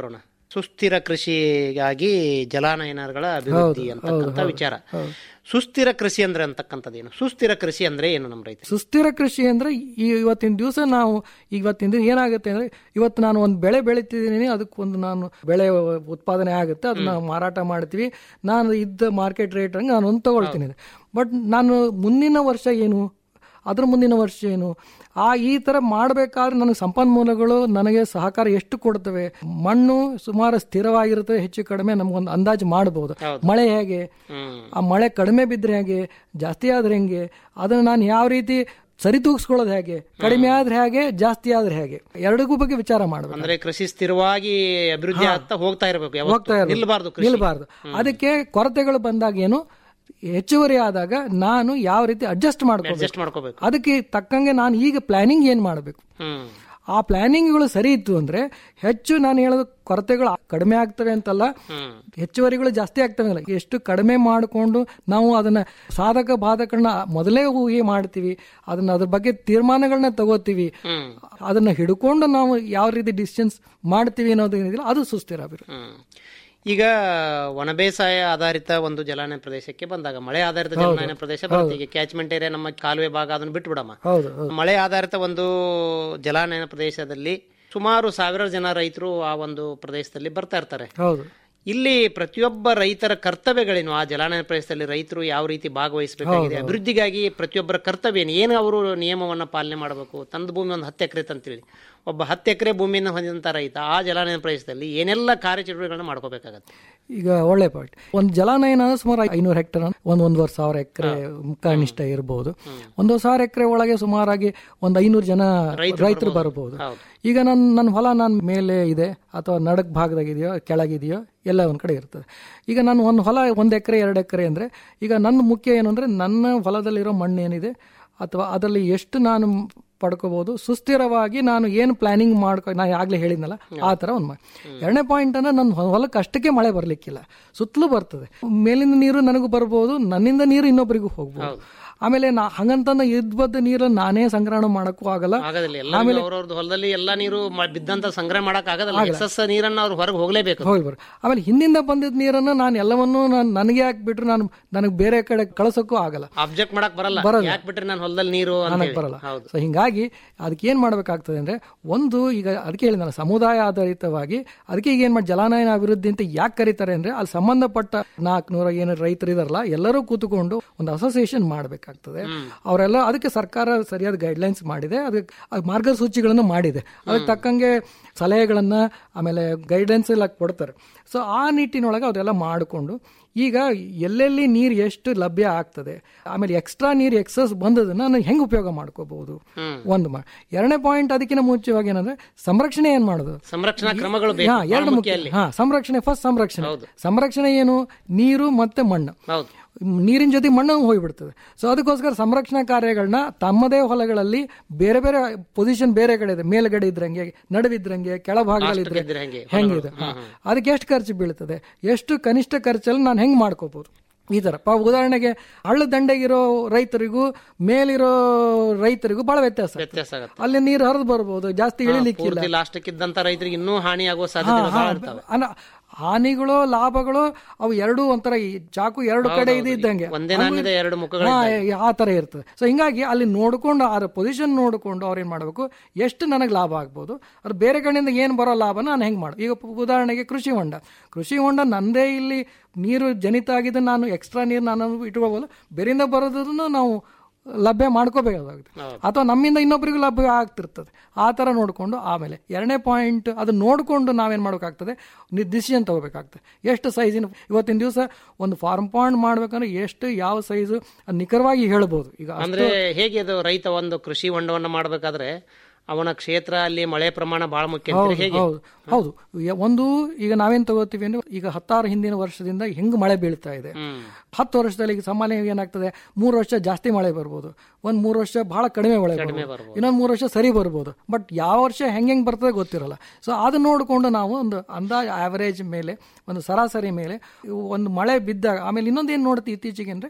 ಸುಸ್ಥಿರ ಕೃಷಿಗಾಗಿ ಜಲಾನಯನಗಳ ಅಭಿವೃದ್ಧಿ ಅಂತಕ್ಕಂಥ ವಿಚಾರ ಸುಸ್ಥಿರ ಕೃಷಿ ಅಂದ್ರೆ ಅಂತಕ್ಕಂಥದ್ದೇನು ಸುಸ್ಥಿರ ಕೃಷಿ ಅಂದ್ರೆ ಏನು ನಮ್ಮ ರೈತ ಸುಸ್ಥಿರ ಕೃಷಿ ಅಂದ್ರೆ ಈ ಇವತ್ತಿನ ದಿವಸ ನಾವು ಇವತ್ತಿನ ದಿನ ಏನಾಗುತ್ತೆ ಅಂದ್ರೆ ಇವತ್ತು ನಾನು ಒಂದು ಬೆಳೆ ಬೆಳಿತಿದ್ದೀನಿ ಅದಕ್ಕೊಂದು ನಾನು ಬೆಳೆ ಉತ್ಪಾದನೆ ಆಗುತ್ತೆ ಅದನ್ನ ಮಾರಾಟ ಮಾಡ್ತೀವಿ ನಾನು ಇದ್ದ ಮಾರ್ಕೆಟ್ ರೇಟ್ ಹಂಗೆ ನಾನು ಒಂದು ತಗೊಳ್ತೀನಿ ಬಟ್ ನಾನು ಮುಂದಿನ ವರ್ಷ ಏನು ಅದ್ರ ಮುಂದಿನ ವರ್ಷ ಏನು ಆ ಈ ತರ ಮಾಡಬೇಕಾದ್ರೆ ನನಗೆ ಸಂಪನ್ಮೂಲಗಳು ನನಗೆ ಸಹಕಾರ ಎಷ್ಟು ಕೊಡ್ತವೆ ಮಣ್ಣು ಸುಮಾರು ಸ್ಥಿರವಾಗಿರುತ್ತೆ ಹೆಚ್ಚು ಕಡಿಮೆ ನಮ್ಗೊಂದು ಅಂದಾಜು ಮಾಡಬಹುದು ಮಳೆ ಹೇಗೆ ಆ ಮಳೆ ಕಡಿಮೆ ಬಿದ್ರೆ ಹೇಗೆ ಜಾಸ್ತಿ ಆದ್ರೆ ಹೆಂಗೆ ಅದನ್ನ ನಾನು ಯಾವ ರೀತಿ ಸರಿತೂಗಿಸ್ಕೊಳ್ಳೋದು ಹೇಗೆ ಕಡಿಮೆ ಆದ್ರೆ ಹೇಗೆ ಜಾಸ್ತಿ ಆದ್ರೆ ಹೇಗೆ ಎರಡಿಗೂ ಬಗ್ಗೆ ವಿಚಾರ ಮಾಡಬೇಕು ಅಂದ್ರೆ ಕೃಷಿ ಸ್ಥಿರವಾಗಿ ಅಭಿವೃದ್ಧಿ ಆಗ್ತಾ ಹೋಗ್ತಾ ಇರಬೇಕು ಯಾವತ್ತೂ. ಹೋಗ್ತಾ ಇರ್ಬೇಕು. ನಿಲ್ಬಾರ್ದು ಕೃಷಿ ನಿಲ್ಬಾರ್ದು ಅದಕ್ಕೆ ಕೊರತೆಗಳು ಬಂದಾಗ ಏನು ಹೆಚ್ಚುವರಿ ಆದಾಗ ನಾನು ಯಾವ ರೀತಿ ಅಡ್ಜಸ್ಟ್ ಮಾಡ್ಕೋಬೇಕು ಅಡ್ಜಸ್ಟ್ ಮಾಡ್ಕೋಬೇಕು ಅದಕ್ಕೆ ತಕ್ಕಂಗೆ ನಾನು ಈಗ ಪ್ಲಾನಿಂಗ್ ಏನ್ ಮಾಡಬೇಕು ಹ್ಮ್ ಆ ಪ್ಲಾನಿಂಗ್ಗಳು ಸರಿ ಇತ್ತು ಅಂದ್ರೆ ಹೆಚ್ಚು ನಾನು ಹೇಳೋದು ಕೊರತೆಗಳು ಕಡಿಮೆ ಆಗ್ತವೆ ಅಂತಲ್ಲ ಹೆಚ್ಚುವರಿಗಳು ಜಾಸ್ತಿ ಆಗ್ತವೆ ಅಲ್ಲ ಎಷ್ಟು ಕಡಿಮೆ ಮಾಡಿಕೊಂಡು ನಾವು ಅದನ್ನ ಸಾಧಕ ಬಾಧಕಗಳನ್ನ ಮೊದಲೇ ಊಹೆ ಮಾಡ್ತೀವಿ ಅದನ್ನ ಅದ್ರ ಬಗ್ಗೆ ತೀರ್ಮಾನಗಳನ್ನ ತಗೋತೀವಿ ಅದನ್ನ ಹಿಡ್ಕೊಂಡು ನಾವು ಯಾವ ರೀತಿ ಡಿಸಿಷನ್ಸ್ ಮಾಡ್ತೀವಿ ಅನ್ನೋದು ಏನಿದಿಲ್ಲ ಅದು ಸುಸ್ಥಿರ ಅಭಿವೃದ್ಧಿ ಹ್ಮ್. ಈಗ ಒಣ ಬೇಸಾಯ ಆಧಾರಿತ ಒಂದು ಜಲಾನಯನ ಪ್ರದೇಶಕ್ಕೆ ಬಂದಾಗ ಮಳೆ ಆಧಾರಿತ ಜಲಾನಯನ ಪ್ರದೇಶ ಬರುತ್ತೆ ಈಗ ಕ್ಯಾಚ್ಮೆಂಟ್ ಏರಿಯಾ ನಮ್ಮ ಕಾಲುವೆ ಭಾಗ ಅದನ್ನು ಬಿಟ್ಟು ಬಿಡಮ್ಮ ಹೌದು ಹೌದು ಮಳೆ ಆಧಾರಿತ ಒಂದು ಜಲಾನಯನ ಪ್ರದೇಶದಲ್ಲಿ ಸುಮಾರು ಸಾವಿರಾರು ಜನ ರೈತರು ಆ ಒಂದು ಪ್ರದೇಶದಲ್ಲಿ ಬರ್ತಾ ಇರ್ತಾರೆ ಹೌದು ಇಲ್ಲಿ ಪ್ರತಿಯೊಬ್ಬ ರೈತರ ಕರ್ತವ್ಯಗಳೇನು ಆ ಜಲಾನಯನ ಪ್ರದೇಶದಲ್ಲಿ ರೈತರು ಯಾವ ರೀತಿ ಭಾಗವಹಿಸಬೇಕಾಗಿದೆ ಅಭಿವೃದ್ಧಿಗಾಗಿ ಪ್ರತಿಯೊಬ್ಬರ ಕರ್ತವ್ಯ ಏನು ಏನು ಅವರು ನಿಯಮವನ್ನ ಪಾಲನೆ ಮಾಡಬೇಕು ತಂದ ಭೂಮಿ ಒಂದು ಹತ್ತು ಎಕರೆ ಅಂತೇಳಿ ಒಬ್ಬ ಹತ್ತು ಎಕರೆ ಭೂಮಿಯನ್ನು ಹೊಂದಿದಂತ ರೈತ ಆ ಜಲಾನಯನ ಪ್ರದೇಶದಲ್ಲಿ ಏನೆಲ್ಲ ಕಾರ್ಯಚಟುವಟಿಕೆಗಳನ್ನ ಮಾಡ್ಕೋಬೇಕಾಗತ್ತೆ ಈಗ ಒಳ್ಳೆ ಪಾಯಿಂಟ್ ಒಂದು ಜಲಾನಯನ ಅಂದ್ರೆ ಸುಮಾರು ಐನೂರು ಹೆಕ್ಟರ್ ಒಂದ್ ಒಂದೂವರೆ ಸಾವಿರ ಎಕರೆ ಕನಿಷ್ಠ ಇರಬಹುದು ಒಂದು ಸಾವಿರ ಎಕರೆ ಒಳಗೆ ಸುಮಾರಾಗಿ ಒಂದು ಐನೂರು ಜನ ರೈತರು ಬರಬಹುದು ಈಗ ನನ್ನ ನನ್ನ ಹೊಲ ನನ್ನ ಮೇಲೆ ಇದೆ ಅಥವಾ ನಡಕ್ ಭಾಗದಾಗಿದೆಯೋ ಕೆಳಗಿದೆಯೋ ಎಲ್ಲ ಒಂದ್ ಕಡೆ ಇರ್ತದೆ ಈಗ ನಾನು ಒಂದು ಹೊಲ ಒಂದು ಎಕರೆ ಎರಡು ಎಕರೆ ಅಂದ್ರೆ ಈಗ ನನ್ನ ಮುಖ್ಯ ಏನು ಅಂದ್ರೆ ನನ್ನ ಹೊಲದಲ್ಲಿರೋ ಮಣ್ಣು ಏನಿದೆ ಅಥವಾ ಅದರಲ್ಲಿ ಎಷ್ಟು ನಾನು ಪಡ್ಕೋಬಹುದು ಸುಸ್ಥಿರವಾಗಿ ನಾನು ಏನು ಪ್ಲಾನಿಂಗ್ ಮಾಡ್ಕೊ ನಾನು ಆಗ್ಲೇ ಹೇಳಿದ್ನಲ್ಲ ಆ ತರ ಒಂದು ಮಾಡಿ ಎರಡನೇ ಪಾಯಿಂಟ್ ಅಂದ್ರೆ ನನ್ನ ಹೊಲಕ್ಕೆ ಅಷ್ಟಕ್ಕೆ ಮಳೆ ಬರ್ಲಿಕ್ಕಿಲ್ಲ ಸುತ್ತಲೂ ಬರ್ತದೆ ಮೇಲಿಂದ ನೀರು ನನಗೂ ಬರ್ಬೋದು ನನ್ನಿಂದ ನೀರು ಇನ್ನೊಬ್ಬರಿಗೂ ಹೋಗ್ಬೋದು ಆಮೇಲೆ ನಾ ಹಂಗಂತಂದ ಇದ್ಬದ್ದ ನೀರನ್ನು ನಾನೇ ಸಂಗ್ರಹಣ ಮಾಡಕ್ಕೂ ಆಗಲ್ಲ ಆಗೋದಿಲ್ಲ ಎಲ್ಲ ಅವ್ರವ್ರದ್ದು ಹೊಲದಲ್ಲಿ ಎಲ್ಲ ನೀರು ಮ- ಬಿದ್ದಂತ ಸಂಗ್ರಹ ಮಾಡಕ್ ಆಗೋದಿಲ್ಲ ಎಕ್ಸಸ್ ನೀರನ್ನ ಅವ್ರು ಹೊರಗೆ ಹೋಗ್ಲೇಬೇಕು ಹೋಗಿ ಬರ್ ಆಮೇಲೆ ಹಿಂದಿಂದ ಬಂದಿದ್ದ ನೀರನ್ನು ನಾನು ಎಲ್ಲವನ್ನೂ ನಾನು ನನಗೆ ಹಾಕ್ಬಿಟ್ರೆ ನಾನು ನನಗೆ ಬೇರೆ ಕಡೆ ಕಳ್ಸೋಕ್ಕೂ ಆಗಲ್ಲ ಅಬ್ಜೆಕ್ಟ್ ಮಾಡಕ್ ಬರಲ್ಲ ಬರಲ್ಲ. ಯಾಕೆ ಬಿಟ್ರೆ ನಾನು ಹೊಲದಲ್ಲಿ ನೀರು ಅಂತ ನನಗೆ ಹೇಳಿ. ಬರಲ್ಲ ಹೌದು ಸೊ ಹಿಂಗಾಗಿ ಅದಕ್ಕೆ ಏನ್ ಮಾಡ್ಬೇಕಾಗ್ತದೆ ಅಂದ್ರೆ ಒಂದು ಈಗ ಅದಕ್ಕೆ ಹೇಳಿದ್ನಲ್ಲ ಸಮುದಾಯ ಆಧಾರಿತವಾಗಿ ಅದಕ್ಕೆ ಈಗ ಏನ್ ಮಾಡಿ ಜಲಾನಯನ ಅಭಿವೃದ್ಧಿ ಅಂತ ಯಾಕೆ ಕರೀತಾರೆ ಅಂದ್ರೆ ಅಲ್ಲಿ ಸಂಬಂಧಪಟ್ಟ ನಾಲ್ಕುನೂರ ಏನು ರೈತರು ಇದಾರಲ್ಲ ಎಲ್ಲರೂ ಕೂತ್ಕೊಂಡು ಒಂದು ಅಸೋಸಿಯೇಷನ್ ಮಾಡ್ಬೇಕಾಗ್ತದೆ ಅವರೆಲ್ಲ ಅದಕ್ಕೆ ಸರ್ಕಾರ ಸರಿಯಾದ ಗೈಡ್ಲೈನ್ಸ್ ಮಾಡಿದೆ ಅದಕ್ಕೆ ಅದು ಮಾರ್ಗಸೂಚಿಗಳನ್ನು ಮಾಡಿದೆ ಅದಕ್ಕೆ ತಕ್ಕಂಗೆ ಸಲಹೆಗಳನ್ನ ಆಮೇಲೆ ಗೈಡ್ಲೈನ್ಸ್ ಎಲ್ಲ ಕೊಡ್ತಾರೆ ಸೊ ಆ ನಿಟ್ಟಿನೊಳಗೆ ಅವರೆಲ್ಲ ಮಾಡಿಕೊಂಡು ಈಗ ಎಲ್ಲೆಲ್ಲಿ ನೀರು ಎಷ್ಟು ಲಭ್ಯ ಆಗ್ತದೆ ಆಮೇಲೆ ಎಕ್ಸ್ಟ್ರಾ ನೀರು ಎಕ್ಸಸ್ ಬಂದದನ್ನ ನಾನು ಹೆಂಗೆ ಉಪಯೋಗ ಮಾಡ್ಕೋಬಹುದು ಒಂದು ಮಾ ಎರಡನೇ ಪಾಯಿಂಟ್ ಅದಕ್ಕಿಂತ ಮುಂಚೆವಾಗಿ ಏನಂದ್ರೆ ಸಂರಕ್ಷಣೆ ಏನ್ ಮಾಡೋದು ಸಂರಕ್ಷಣಾ ಕ್ರಮಗಳು ಬೇಕು ಹಾ ಎರಡು ಬಹಳ ಮುಖ್ಯ ಹಾ ಸಂರಕ್ಷಣೆ ಫಸ್ಟ್ ಸಂರಕ್ಷಣೆ ಸಂರಕ್ಷಣೆ ಏನು ನೀರು ಮತ್ತೆ ಮಣ್ಣು ಹೌದು ನೀರಿನ ಜೊತೆ ಮಣ್ಣು ಹೋಗ್ಬಿಡ್ತದೆ ಸೊ ಅದಕ್ಕೋಸ್ಕರ ಸಂರಕ್ಷಣಾ ಕಾರ್ಯಗಳನ್ನ ತಮ್ಮದೇ ಹೊಲಗಳಲ್ಲಿ ಬೇರೆ ಬೇರೆ ಪೊಸಿಷನ್ ಬೇರೆ ಕಡೆ ಇದೆ ಮೇಲ್ಗಡೆ ಇದ್ರಂಗೆ ನಡುವಿದ್ರಂಗೆ ಕೆಳಭಾಗಗಳಿದ್ರೆ ಇದ್ರೆ ಹೆಂಗೆ ಹೆಂಗಿದೆ ಹಾ. ಅದಕ್ಕೆ ಎಷ್ಟು ಖರ್ಚು ಬೀಳ್ತದೆ ಎಷ್ಟು ಕನಿಷ್ಠ ಖರ್ಚಲ್ಲಿ ನಾನು ಹೆಂಗ್ ಮಾಡ್ಕೋಬಹುದು ಈ ತರ ಪ ಉದಾಹರಣೆಗೆ ಹಳ್ಳ ದಂಡೆಗಿರೋ ರೈತರಿಗೂ ಮೇಲಿರೋ ರೈತರಿಗೂ ಬಹಳ ವ್ಯತ್ಯಾಸ ಆಗ್ತದೆ. ವ್ಯತ್ಯಾಸ ಆಗತ್ತೆ ಅಲ್ಲಿ ನೀರು ಹರಿದು ಬರ್ಬೋದು ಜಾಸ್ತಿ ಇಳಿಲಿಕ್ಕಿಲ್ಲ ಪೂರ್ತಿ ಲಾಸ್ಟ್ ಇದ್ದಂತ ರೈತರಿಗೆ ಇನ್ನೂ ಹಾನಿ ಆಗುವ ಸಾಧ್ಯತೆ ಬಹಳ ಇರ್ತಾವೆ ಅಲ್ಲ, ಹಾನಿಗಳು ಲಾಭಗಳು ಅವು ಎರಡು ಒಂಥರ ಈ ಚಾಕು ಎರಡು ಕಡೆ ಇದೆ ಇದ್ದಂಗೆ ಒಂದೇ ನಾಣ್ಯದ ಎರಡು ಮುಖಗಳು ಹಾ, ಆ ತರ ಇರ್ತದೆ ಸೊ ಹಿಂಗಾಗಿ ಅಲ್ಲಿ ನೋಡ್ಕೊಂಡು ಆ ಪೊಸಿಷನ್ ನೋಡ್ಕೊಂಡು ಅವ್ರು ಏನ್ ಮಾಡ್ಬೇಕು ಎಷ್ಟು ನನಗೆ ಲಾಭ ಆಗ್ಬೋದು ಅದು ಬೇರೆ ಕಡೆಯಿಂದ ಏನ್ ಬರೋ ಲಾಭ ನಾನು ಹೆಂಗ್ ಮಾಡು ಈಗ ಪ- ಉದಾಹರಣೆಗೆ ಕೃಷಿ ಹೊಂಡ ಕೃಷಿ ಹೊಂಡ ನಂದೇ ಇಲ್ಲಿ ನೀರು ಜನಿತ ಆಗಿದ್ದು ನಾನು ಎಕ್ಸ್ಟ್ರಾ ನೀರು ನಾನು ಇಟ್ಕೋಬಹುದು ಬೇರೆಯಿಂದ ಬರೋದನ್ನು ನಾವು ಲಭ್ಯ ಮಾಡ್ಕೋಬೇಕಾಗುತ್ತೆ ಅಥವಾ ನಮ್ಮಿಂದ ಇನ್ನೊಬ್ಬರಿಗೂ ಲಭ್ಯ ಆಗ್ತಿರ್ತದೆ ಆ ತರ ನೋಡ್ಕೊಂಡು ಆಮೇಲೆ ಎರಡನೇ ಪಾಯಿಂಟ್ ಅದು ನೋಡ್ಕೊಂಡು ನಾವೇನ್ ಮಾಡ್ಬೇಕಾಗ್ತದೆ ಡಿಸಿಷನ್ ತಗೋಬೇಕಾಗ್ತದೆ ಎಷ್ಟು ಸೈಜಿನ ಇವತ್ತಿನ ದಿವಸ ಒಂದು ಫಾರ್ಮ್ ಪಾಯಿಂಟ್ ಮಾಡ್ಬೇಕಂದ್ರೆ ಎಷ್ಟು ಯಾವ ಸೈಜು ನಿಖರವಾಗಿ ಹೇಳ್ಬೋದು ಈಗ ಅಷ್ಟು- ಅಂದ್ರೆ ಹೇಗೆ ಅದು ರೈತ ಒಂದು ಕೃಷಿ ಹೊಂಡವನ್ನ ಮಾಡ್ಬೇಕಾದ್ರೆ ಅವನ ಕ್ಷೇತ್ರ ಅಲ್ಲಿ ಮಳೆ ಪ್ರಮಾಣ ಬಹಳ ಮುಖ್ಯ ಅಂತೀರಿ. ಹೇಗೆ ಹೌದು ಹೌದು ಯ- ಒಂದು ಈಗ ನಾವೇನ್ ತಗೋತೀವಿ ಅಂದ್ರೆ ಈಗ ಹತ್ತಾರು ಹಿಂದಿನ ವರ್ಷದಿಂದ ಹೆಂಗ್ ಮಳೆ ಬೀಳ್ತಾ ಇದೆ ಹತ್ತು ವರ್ಷದಲ್ಲಿ ಈಗ ಸಾಮಾನ್ಯ ಏನಾಗ್ತದೆ ಮೂರು ವರ್ಷ ಜಾಸ್ತಿ ಮಳೆ ಬರ್ಬೋದು ಒಂದ್ ಮೂರು ವರ್ಷ ಬಹಳ ಕಡಿಮೆ ಮಳೆ ಬರ್ಬೋದು ಇನ್ನೊಂದ್ ಮೂರು ವರ್ಷ ಸರಿ ಬರ್ಬೋದು ಬಟ್ ಯಾವ ವರ್ಷ ಹೆಂಗ್ ಹೆಂಗ್ ಬರ್ತದೆ ಗೊತ್ತಿರಲ್ಲ ಸೊ ಅದನ್ನ ನೋಡಿಕೊಂಡು ನಾವು ಒಂದು ಅಂದಾಜ್ ಆವರೇಜ್ ಮೇಲೆ ಒಂದು ಸರಾಸರಿ ಮೇಲೆ ಒಂದು ಮಳೆ ಬಿದ್ದಾಗ ಆಮೇಲೆ ಇನ್ನೊಂದು ಏನ್ ನೋಡ್ತೀವಿ ಇತ್ತೀಚೆಗೆ ಅಂದ್ರೆ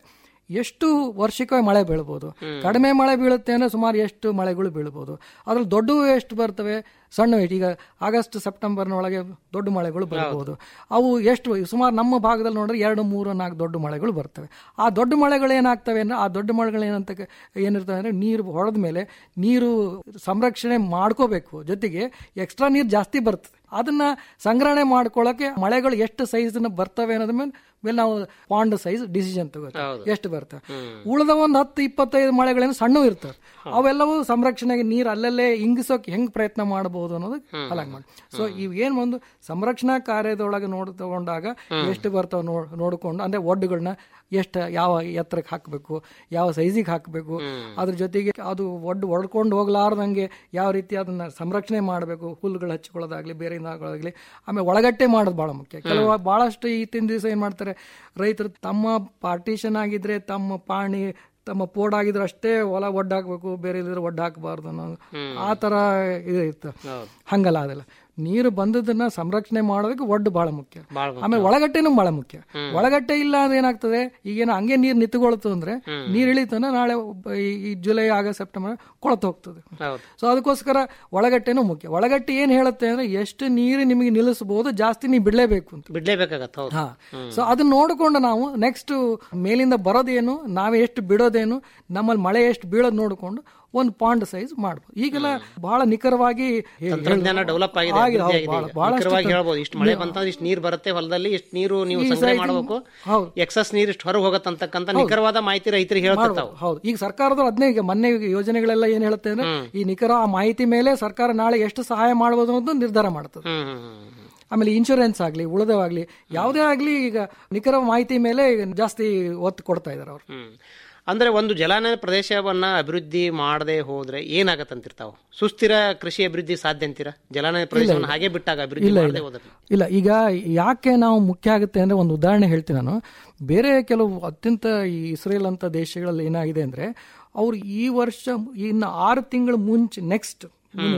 ಎಷ್ಟು ವರ್ಷಕ್ಕೆ ಮಳೆ ಬೀಳ್ಬೋದು ಕಡಿಮೆ ಮಳೆ ಬೀಳುತ್ತೆ ಅಂದ್ರೆ ಸುಮಾರು ಎಷ್ಟು ಮಳೆಗಳು ಬೀಳ್ಬೋದು ಅದ್ರಲ್ಲಿ ದೊಡ್ಡವು ಎಷ್ಟು ಬರ್ತವೆ ಸಣ್ಣ ಈಗ ಆಗಸ್ಟ್ ಸೆಪ್ಟೆಂಬರ್ನೊಳಗೆ ದೊಡ್ಡ ಮಳೆಗಳು ಬರ್ಬೋದು ಅವು ಎಷ್ಟು ಸುಮಾರು ನಮ್ಮ ಭಾಗದಲ್ಲಿ ನೋಡಿದ್ರೆ ಎರಡು ಮೂರು ನಾಲ್ಕು ದೊಡ್ಡ ಮಳೆಗಳು ಬರ್ತವೆ ಆ ದೊಡ್ಡ ಮಳೆಗಳು ಏನಾಗ್ತವೆ ಅಂದ್ರೆ ಆ ದೊಡ್ಡ ಮಳೆಗಳು ಏನಂತ ಏನಿರ್ತವೆ ಅಂದ್ರೆ ನೀರು ಹೊಡೆದ ಮೇಲೆ ನೀರು ಸಂರಕ್ಷಣೆ ಮಾಡ್ಕೋಬೇಕು ಜೊತೆಗೆ ಎಕ್ಸ್ಟ್ರಾ ನೀರು ಜಾಸ್ತಿ ಬರ್ತದೆ ಅದನ್ನ ಸಂಗ್ರಹಣೆ ಮಾಡ್ಕೊಳ್ಳೋಕೆ ಮಳೆಗಳು ಎಷ್ಟು ಸೈಜ್ ಬರ್ತವೆ ಅನ್ನೋದ್ರ ಮೇಲೆ ಮೇಲೆ ನಾವು ಪಾಂಡ್ ಸೈಜ್ ಡಿಸಿಷನ್ ತಗೋತೀವಿ ಎಷ್ಟು ಬರ್ತವೆ ಉಳಿದ ಒಂದು ಹತ್ತು ಇಪ್ಪತ್ತೈದು ಮಳೆಗಳೇನು ಸಣ್ಣ ಇರ್ತವೆ ಅವೆಲ್ಲವೂ ಸಂರಕ್ಷಣೆಗೆ ನೀರು ಅಲ್ಲಲ್ಲೇ ಇಂಗಿಸೋಕೆ ಹೆಂಗ್ ಪ್ರಯತ್ನ ಮಾಡಬಹುದು ಅನ್ನೋದು ಅಲಾಗ್ ಮಾಡಿ ಸೊ ಇವ್ ಏನ್ ಒಂದು ಸಂರಕ್ಷಣಾ ಕಾರ್ಯದೊಳಗೆ ನೋಡ್ ತಗೊಂಡಾಗ ಎಷ್ಟು ಬರ್ತಾವ ನೋಡ್ಕೊಂಡು ಅಂದ್ರೆ ಒಡ್ಡುಗಳನ್ನ ಎಷ್ಟು ಯಾವ ಎತ್ತರಕ್ಕೆ ಹಾಕಬೇಕು ಯಾವ ಸೈಜಿಗೆ ಹಾಕಬೇಕು ಅದ್ರ ಜೊತೆಗೆ ಅದು ಒಡ್ಡು ಒಡ್ಕೊಂಡು ಹೋಗ್ಲಾರ್ದಂಗೆ ಯಾವ ರೀತಿ ಅದನ್ನ ಸಂರಕ್ಷಣೆ ಮಾಡಬೇಕು ಹುಲ್ಲುಗಳು ಹಚ್ಕೊಳ್ಳೋದಾಗ್ಲಿ ಬೇರೆ ಆಗಲಿ ಆಮೇಲೆ ಒಳಗಟ್ಟೆ ಮಾಡೋದು ಬಹಳ ಮುಖ್ಯ ಕೆಲವು ಬಹಳಷ್ಟು ಈತಿನ ದಿವಸ ಏನ್ ಮಾಡ್ತಾರೆ ರೈತರು ತಮ್ಮ ಪಾರ್ಟಿಷನ್ ಆಗಿದ್ರೆ ತಮ್ಮ ಪಾಣಿ ತಮ್ಮ ಪೋಡ್ ಆಗಿದ್ರೆ ಅಷ್ಟೇ ಹೊಲ ಒಡ್ಡ ಹಾಕ್ಬೇಕು ಬೇರೆ ಇದ್ರೆ ಒಡ್ಡ ಹಾಕಬಾರ್ದು ಅನ್ನೋದು ಆ ತರ ಇದು ಇತ್ತು ಹಂಗಲ್ಲ ಅದೆಲ್ಲ ನೀರು ಬಂದದನ್ನ ಸಂರಕ್ಷಣೆ ಮಾಡೋದಕ್ಕೆ ಒಡ್ಡು ಬಹಳ ಮುಖ್ಯ ಆಮೇಲೆ ಒಳಗಟ್ಟೆನೂ ಬಹಳ ಮುಖ್ಯ ಒಳಗಟ್ಟೆ ಇಲ್ಲ ಅಂದ್ರೆ ಏನಾಗ್ತದೆ ಈಗೇನು ಹಂಗೆ ನೀರು ನಿಂತುಕೊಳ್ತು ಅಂದ್ರೆ ನೀರ್ ಇಳಿತಂದ್ರೆ ನಾಳೆ ಈ ಜುಲೈ ಆಗಸ್ಟ್ ಸೆಪ್ಟೆಂಬರ್ ಕೊಳತು ಹೋಗ್ತದೆ ಸೊ ಅದಕ್ಕೋಸ್ಕರ ಒಳಗಟ್ಟೆನೂ ಮುಖ್ಯ ಒಳಗಟ್ಟೆ ಏನ್ ಹೇಳುತ್ತೆ ಅಂದ್ರೆ ಎಷ್ಟು ನೀರು ನಿಮಗೆ ನಿಲ್ಲಿಸಬಹುದು ಜಾಸ್ತಿ ನೀವು ಬಿಡ್ಲೇಬೇಕು ಅಂತ ಬಿಡ್ಲೇಬೇಕಾಗತ್ತ ಹಾ ಸೊ ಅದನ್ನ ನೋಡಿಕೊಂಡು ನಾವು ನೆಕ್ಸ್ಟ್ ಮೇಲಿಂದ ಬರೋದೇನು ನಾವೇ ಎಷ್ಟು ಬಿಡೋದೇನು ನಮ್ಮಲ್ಲಿ ಮಳೆ ಎಷ್ಟು ಬೀಳೋದು ನೋಡಿಕೊಂಡು ಒಂದು ಪಾಂಡ್ ಸೈಜ್ ಮಾಡ್ಬೋದು ಈಗೆಲ್ಲ ಬಹಳ ನಿಖರವಾಗಿ ತಂತ್ರಜ್ಞಾನ ಡೆವಲಪ್ ಆಗಿದೆ ಅಭಿವೃದ್ಧಿ ಆಗಿದೆ ಈಗ. ನಿಖರವಾಗಿ ಹೇಳ್ಬೋದು ಇಷ್ಟು ಮಳೆ ಬಂತಂದ್ರೆ ಇಷ್ಟು ನೀರು ಬರುತ್ತೆ ಹೊಲದಲ್ಲಿ ಇಷ್ಟು ನೀರು ನೀವು ಸಂಗ್ರಹ ಮಾಡಬೇಕು ಎಕ್ಸಸ್ ನೀರು ಇಷ್ಟು ಹೊರಗೆ ಹೋಗತ್ತಂತಕ್ಕಂತ ನಿಖರವಾದ ಮಾಹಿತಿ ರೈತರಿಗೆ ಹೇಳ್ತಿರ್ತಾವ ಹೌದು ಈಗ ಸರ್ಕಾರದ ಅದನ್ನೇ ಈಗ ಮೊನ್ನೆ ಈಗ ಯೋಜನೆಗಳೆಲ್ಲ ಏನ್ ಹೇಳುತ್ತೆ ಅಂದ್ರೆ ಈ ನಿಖರ ಆ ಮಾಹಿತಿ ಮೇಲೆ ಸರ್ಕಾರ ನಾಳೆ ಎಷ್ಟು ಸಹಾಯ ಮಾಡಬಹುದು ಅನ್ನೋದು ನಿರ್ಧಾರ ಮಾಡ್ತದೆ ಹ್ಮ್ ಹ್ಮ್ ಹ್ಮ್ ಹ್ಮ್. ಆಮೇಲೆ ಇನ್ಶೂರೆನ್ಸ್ ಆಗ್ಲಿ ಉಳಿದವಾಗ್ಲಿ ಯಾವುದೇ ಆಗ್ಲಿ ಈಗ ನಿಖರ ಮಾಹಿತಿ ಮೇಲೆ ಈಗ ಜಾಸ್ತಿ ಒತ್ತು ಕೊಡ್ತಾ ಇದಾರೆ ಅವ್ರು ಹ್ಮ್ ಅಂದ್ರೆ ಒಂದು ಜಲಾನಯನ ಪ್ರದೇಶವನ್ನ ಅಭಿವೃದ್ಧಿ ಮಾಡದೆ ಹೋದ್ರೆ ಏನಾಗತ್ತಂತಿರ್ತಾವ ಸುಸ್ಥಿರ ಕೃಷಿ ಅಭಿವೃದ್ಧಿ ಸಾಧ್ಯ ಅಂತೀರಾ ಜಲಾನಯನ ಪ್ರದೇಶವನ್ನು ಹಾಗೆ ಬಿಟ್ಟಾಗ ಅಭಿವೃದ್ಧಿ ಮಾಡದೆ ಹೋದ್ರೆ ಇಲ್ಲ ಈಗ ಯಾಕೆ ನಾವು ಮುಖ್ಯ ಆಗುತ್ತೆ ಅಂದ್ರೆ ಒಂದು ಉದಾಹರಣೆ ಹೇಳ್ತೀನಿ ನಾನು ಬೇರೆ ಕೆಲವು ಅತ್ಯಂತ ಈ ಇಸ್ರೇಲ್ ಅಂತ ದೇಶಗಳಲ್ಲಿ ಏನಾಗಿದೆ ಅಂದ್ರೆ ಅವ್ರು ಈ ವರ್ಷ ಇನ್ನು ಆರು ತಿಂಗಳ ಮುಂಚೆ ನೆಕ್ಸ್ಟ್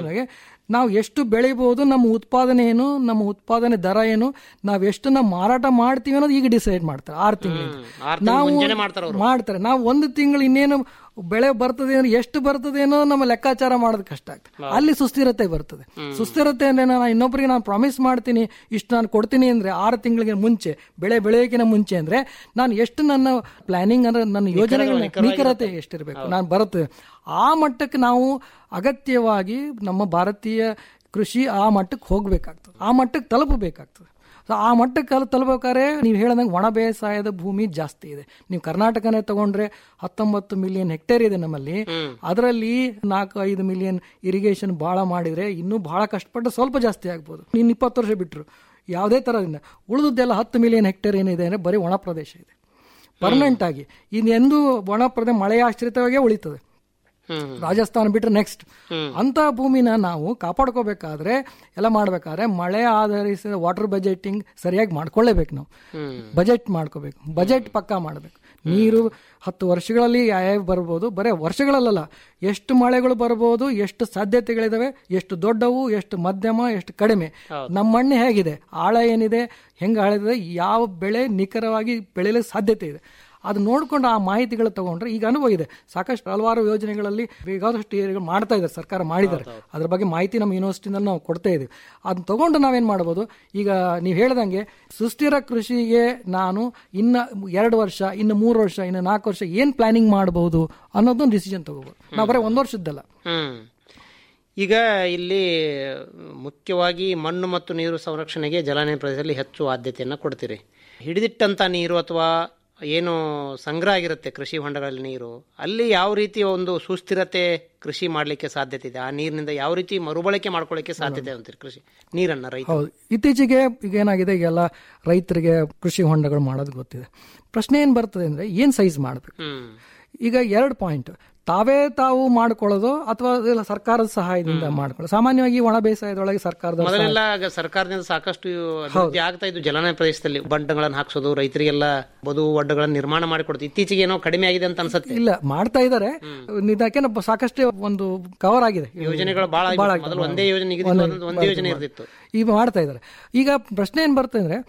ನಾವು ಎಷ್ಟು ಬೆಳಿಬಹುದು ನಮ್ಮ ಉತ್ಪಾದನೆ ಏನು ನಮ್ಮ ಉತ್ಪಾದನೆ ದರ ಏನು ನಾವ್ ಎಷ್ಟನ್ನ ಮಾರಾಟ ಮಾಡ್ತೀವಿ ಅನ್ನೋದು ಈಗ ಡಿಸೈಡ್ ಮಾಡ್ತಾರೆ ಆರು ತಿಂಗಳಿಂದ ಆರು ತಿಂಗಳು ಮುಂಚೆನೆ ಮಾಡ್ತಾರ ಅವ್ರು ಮಾಡ್ತಾರೆ ನಾವು ಒಂದು ತಿಂಗಳು ಇನ್ನೇನು ಬೆಳೆ ಬರ್ತದೆ ಅಂದ್ರೆ ಎಷ್ಟು ಬರ್ತದೆ ಅನ್ನೋ ನಮ್ಮ ಲೆಕ್ಕಾಚಾರ ಮಾಡೋದು ಕಷ್ಟ ಆಗ್ತದೆ ಅಲ್ಲಿ ಸುಸ್ಥಿರತೆ ಬರ್ತದೆ ಸುಸ್ಥಿರತೆ ಅಂದ್ರೆ ನಾನು ಇನ್ನೊಬ್ಬರಿಗೆ ನಾನು ಪ್ರಾಮಿಸ್ ಮಾಡ್ತೀನಿ ಇಷ್ಟು ನಾನು ಕೊಡ್ತೀನಿ ಅಂದ್ರೆ ಆರು ತಿಂಗಳಿಗೆ ಮುಂಚೆ ಬೆಳೆ ಬೆಳೆಯೋಕಿನ ಮುಂಚೆ ಅಂದ್ರೆ ನಾನು ಎಷ್ಟು ನನ್ನ ಪ್ಲಾನಿಂಗ್ ಅಂದ್ರೆ ನನ್ನ ಯೋಜನೆಗಳ ನಿಖರತೆ ಎಷ್ಟಿರಬೇಕು ನಾನು ಬರುತ್ತೆ ಆ ಮಟ್ಟಕ್ಕೆ ನಾವು ಅಗತ್ಯವಾಗಿ ನಮ್ಮ ಭಾರತೀಯ ಕೃಷಿ ಆ ಮಟ್ಟಕ್ಕೆ ಹೋಗ್ಬೇಕಾಗ್ತದೆ ಆ ಮಟ್ಟಕ್ಕೆ ತಲುಪಬೇಕಾಗ್ತದೆ ಸೊ ಆ ಮಟ್ಟಕ್ಕೆ ಅಲ್ಲಿ ತಲುಪಬೇಕಾದ್ರೆ ನೀವು ಹೇಳ್ದಂಗೆ ಒಣ ಬೇಸಾಯದ ಭೂಮಿ ಜಾಸ್ತಿ ಇದೆ ನೀವು ಕರ್ನಾಟಕನೇ ತಗೊಂಡ್ರೆ ಹತ್ತೊಂಬತ್ತು ಮಿಲಿಯನ್ ಹೆಕ್ಟೇರ್ ಇದೆ ನಮ್ಮಲ್ಲಿ ಅದರಲ್ಲಿ ನಾಲ್ಕು ಐದು ಮಿಲಿಯನ್ ಇರಿಗೇಷನ್ ಬಹಳ ಮಾಡಿದ್ರೆ ಇನ್ನೂ ಬಹಳ ಕಷ್ಟಪಟ್ಟು ಸ್ವಲ್ಪ ಜಾಸ್ತಿ ಆಗ್ಬೋದು ಇನ್ನು ಇಪ್ಪತ್ತು ವರ್ಷ ಬಿಟ್ಟರು ಯಾವುದೇ ಥರದಿಂದ ಉಳಿದದ್ದೆಲ್ಲ ಹತ್ತು ಮಿಲಿಯನ್ ಹೆಕ್ಟೇರ್ ಏನಿದೆ ಅಂದರೆ ಬರೀ ಒಣ ಪ್ರದೇಶ ಇದೆ ಪರ್ಮನೆಂಟ್ ಆಗಿ ಇನ್ನೆಂದೂ ಒಣ ಪ್ರದೇಶ ಮಳೆಯ ಆಶ್ರಿತವಾಗೇ ಉಳಿತದೆ ರಾಜಸ್ಥಾನ ಬಿಟ್ರೆ ನೆಕ್ಸ್ಟ್ ಅಂತ ಭೂಮಿನ ನಾವು ಕಾಪಾಡ್ಕೋಬೇಕಾದ್ರೆ ಎಲ್ಲ ಮಾಡ್ಬೇಕಾದ್ರೆ ಮಳೆ ಆಧರಿಸಿದ ವಾಟರ್ ಬಜೆಟಿಂಗ್ ಸರಿಯಾಗಿ ಮಾಡ್ಕೊಳ್ಳೇಬೇಕು ನಾವು ಬಜೆಟ್ ಮಾಡ್ಕೋಬೇಕು ಬಜೆಟ್ ಪಕ್ಕಾ ಮಾಡಬೇಕು ನೀರು ಹತ್ತು ವರ್ಷಗಳಲ್ಲಿ ಯಾವ್ಯಾವ ಬರ್ಬೋದು ಬರೇ ವರ್ಷಗಳಲ್ಲ ಎಷ್ಟು ಮಳೆಗಳು ಬರ್ಬೋದು ಎಷ್ಟು ಸಾಧ್ಯತೆಗಳಿದಾವೆ ಎಷ್ಟು ದೊಡ್ಡವು ಎಷ್ಟು ಮಧ್ಯಮ ಎಷ್ಟು ಕಡಿಮೆ ನಮ್ಮ ಮಣ್ಣು ಹೇಗಿದೆ ಆಳ ಏನಿದೆ ಹೆಂಗೆ ಆಳಿದೆ ಯಾವ ಬೆಳೆ ನಿಖರವಾಗಿ ಬೆಳೆಯಲಿಕ್ಕೆ ಸಾಧ್ಯತೆ ಇದೆ ಅದು ನೋಡ್ಕೊಂಡು ಆ ಮಾಹಿತಿಗಳು ತಗೊಂಡ್ರೆ ಈಗ ಅನುಭವ ಇದೆ ಸಾಕಷ್ಟು ಹಲವಾರು ಯೋಜನೆಗಳಲ್ಲಿ ಬೇಕಾದಷ್ಟು ಏರಿಯಾಗಳು ಮಾಡ್ತಾ ಇದ್ದಾರೆ ಸರ್ಕಾರ ಮಾಡಿದ್ದಾರೆ ಅದ್ರ ಬಗ್ಗೆ ಮಾಹಿತಿ ನಮ್ಮ ಯೂನಿವರ್ಸಿಟಿನಲ್ಲಿ ನಾವು ಕೊಡ್ತಾ ಇದೀವಿ ಅದನ್ನ ತಗೊಂಡು ನಾವೇನ್ ಮಾಡ್ಬೋದು ಈಗ ನೀವು ಹೇಳ್ದಂಗೆ ಸುಸ್ಥಿರ ಕೃಷಿಗೆ ನಾನು ಇನ್ನ ಎರಡು ವರ್ಷ ಇನ್ನು ಮೂರು ವರ್ಷ ಇನ್ನು ನಾಲ್ಕು ವರ್ಷ ಏನ್ ಪ್ಲಾನಿಂಗ್ ಮಾಡಬಹುದು ಅನ್ನೋದೊಂದು ಡಿಸಿಷನ್ ತಗೋಬಹುದು ನಾವು ಬರೀ ಒಂದು ವರ್ಷದ್ದಲ್ಲ ಹ್ಮ್ ಈಗ ಇಲ್ಲಿ ಮುಖ್ಯವಾಗಿ ಮಣ್ಣು ಮತ್ತು ನೀರು ಸಂರಕ್ಷಣೆಗೆ ಜಲಾನಯನ ಪ್ರದೇಶದಲ್ಲಿ ಹೆಚ್ಚು ಆದ್ಯತೆಯನ್ನು ಕೊಡ್ತೀರಿ ಹಿಡಿದಿಟ್ಟಂತ ನೀರು ಅಥವಾ ಏನು ಸಂಗ್ರಹ ಆಗಿರುತ್ತೆ ಕೃಷಿ ಹೊಂಡಗಳಲ್ಲಿ ನೀರು ಅಲ್ಲಿ ಯಾವ ರೀತಿ ಒಂದು ಸುಸ್ಥಿರತೆ ಕೃಷಿ ಮಾಡಲಿಕ್ಕೆ ಸಾಧ್ಯತೆ ಇದೆ ಆ ನೀರಿನಿಂದ ಯಾವ ರೀತಿ ಮರುಬಳಕೆ ಮಾಡ್ಕೊಳ್ಳಿಕ್ಕೆ ಸಾಧ್ಯತೆ ಅಂತೀರಿ ಕೃಷಿ ನೀರನ್ನ ರೈತ ಹೌದು ಇತ್ತೀಚೆಗೆ ಈಗ ಏನಾಗಿದೆ ಈಗೆಲ್ಲ ರೈತರಿಗೆ ಕೃಷಿ ಹೊಂಡಗಳು ಮಾಡೋದು ಗೊತ್ತಿದೆ ಪ್ರಶ್ನೆ ಏನ್ ಬರ್ತದೆ ಅಂದ್ರೆ ಏನ್ ಸೈಜ್ ಮಾಡ್ಬೇಕು ಹ್ಮ್ ಈಗ ಎರಡು ಪಾಯಿಂಟ್ ತಾವೇ ತಾವು ಮಾಡ್ಕೊಳ್ಳೋದು ಅಥವಾ ಇದೆಲ್ಲ ಸರ್ಕಾರದ ಸಹಾಯದಿಂದ ಮಾಡ್ಕೊಳ್ಳೋದು ಸಾಮಾನ್ಯವಾಗಿ ಒಣ ಬೇಸಾಯದೊಳಗೆ ಸರ್ಕಾರದ ಮೊದಲೆಲ್ಲ ಆಗ ಸರ್ಕಾರದಿಂದ ಸಾಕಷ್ಟು ಅಭಿವೃದ್ಧಿ ಆಗ್ತಾ ಇದ್ದು ಜಲಾನಯ ಪ್ರದೇಶದಲ್ಲಿ ಬಂಡಗಳನ್ನು ಹಾಕ್ಸೋದು ರೈತರಿಗೆಲ್ಲ ಬದು ಒಡ್ಡಗಳನ್ನು ನಿರ್ಮಾಣ ಮಾಡಿಕೊಡ್ತು ಇತ್ತೀಚೆಗೆ ಏನೋ ಕಡಿಮೆ ಆಗಿದೆ ಅಂತ ಅನ್ಸುತ್ತೆ ಇಲ್ಲ ಮಾಡ್ತಾ ಇದ್ದಾರೆ ಇದಕ್ಕೆ ಸಾಕಷ್ಟು ಒಂದು ಕವರ್ ಆಗಿದೆ ಯೋಜನೆಗಳು ಬಹಳ ಬಹಳ ಮೊದಲು ಒಂದೇ ಯೋಜನೆ ನಿಗದಿತ ಒಂದೇ ಯೋಜನೆ ಇರ್ತಿತ್ತು ಈಗ ಮಾಡ್ತಾ ಇದ್ದಾರೆ ಈಗ ಪ್ರಶ್ನೆ ಏನ್ ಬರ್ತದೆ ಅಂದ್ರೆ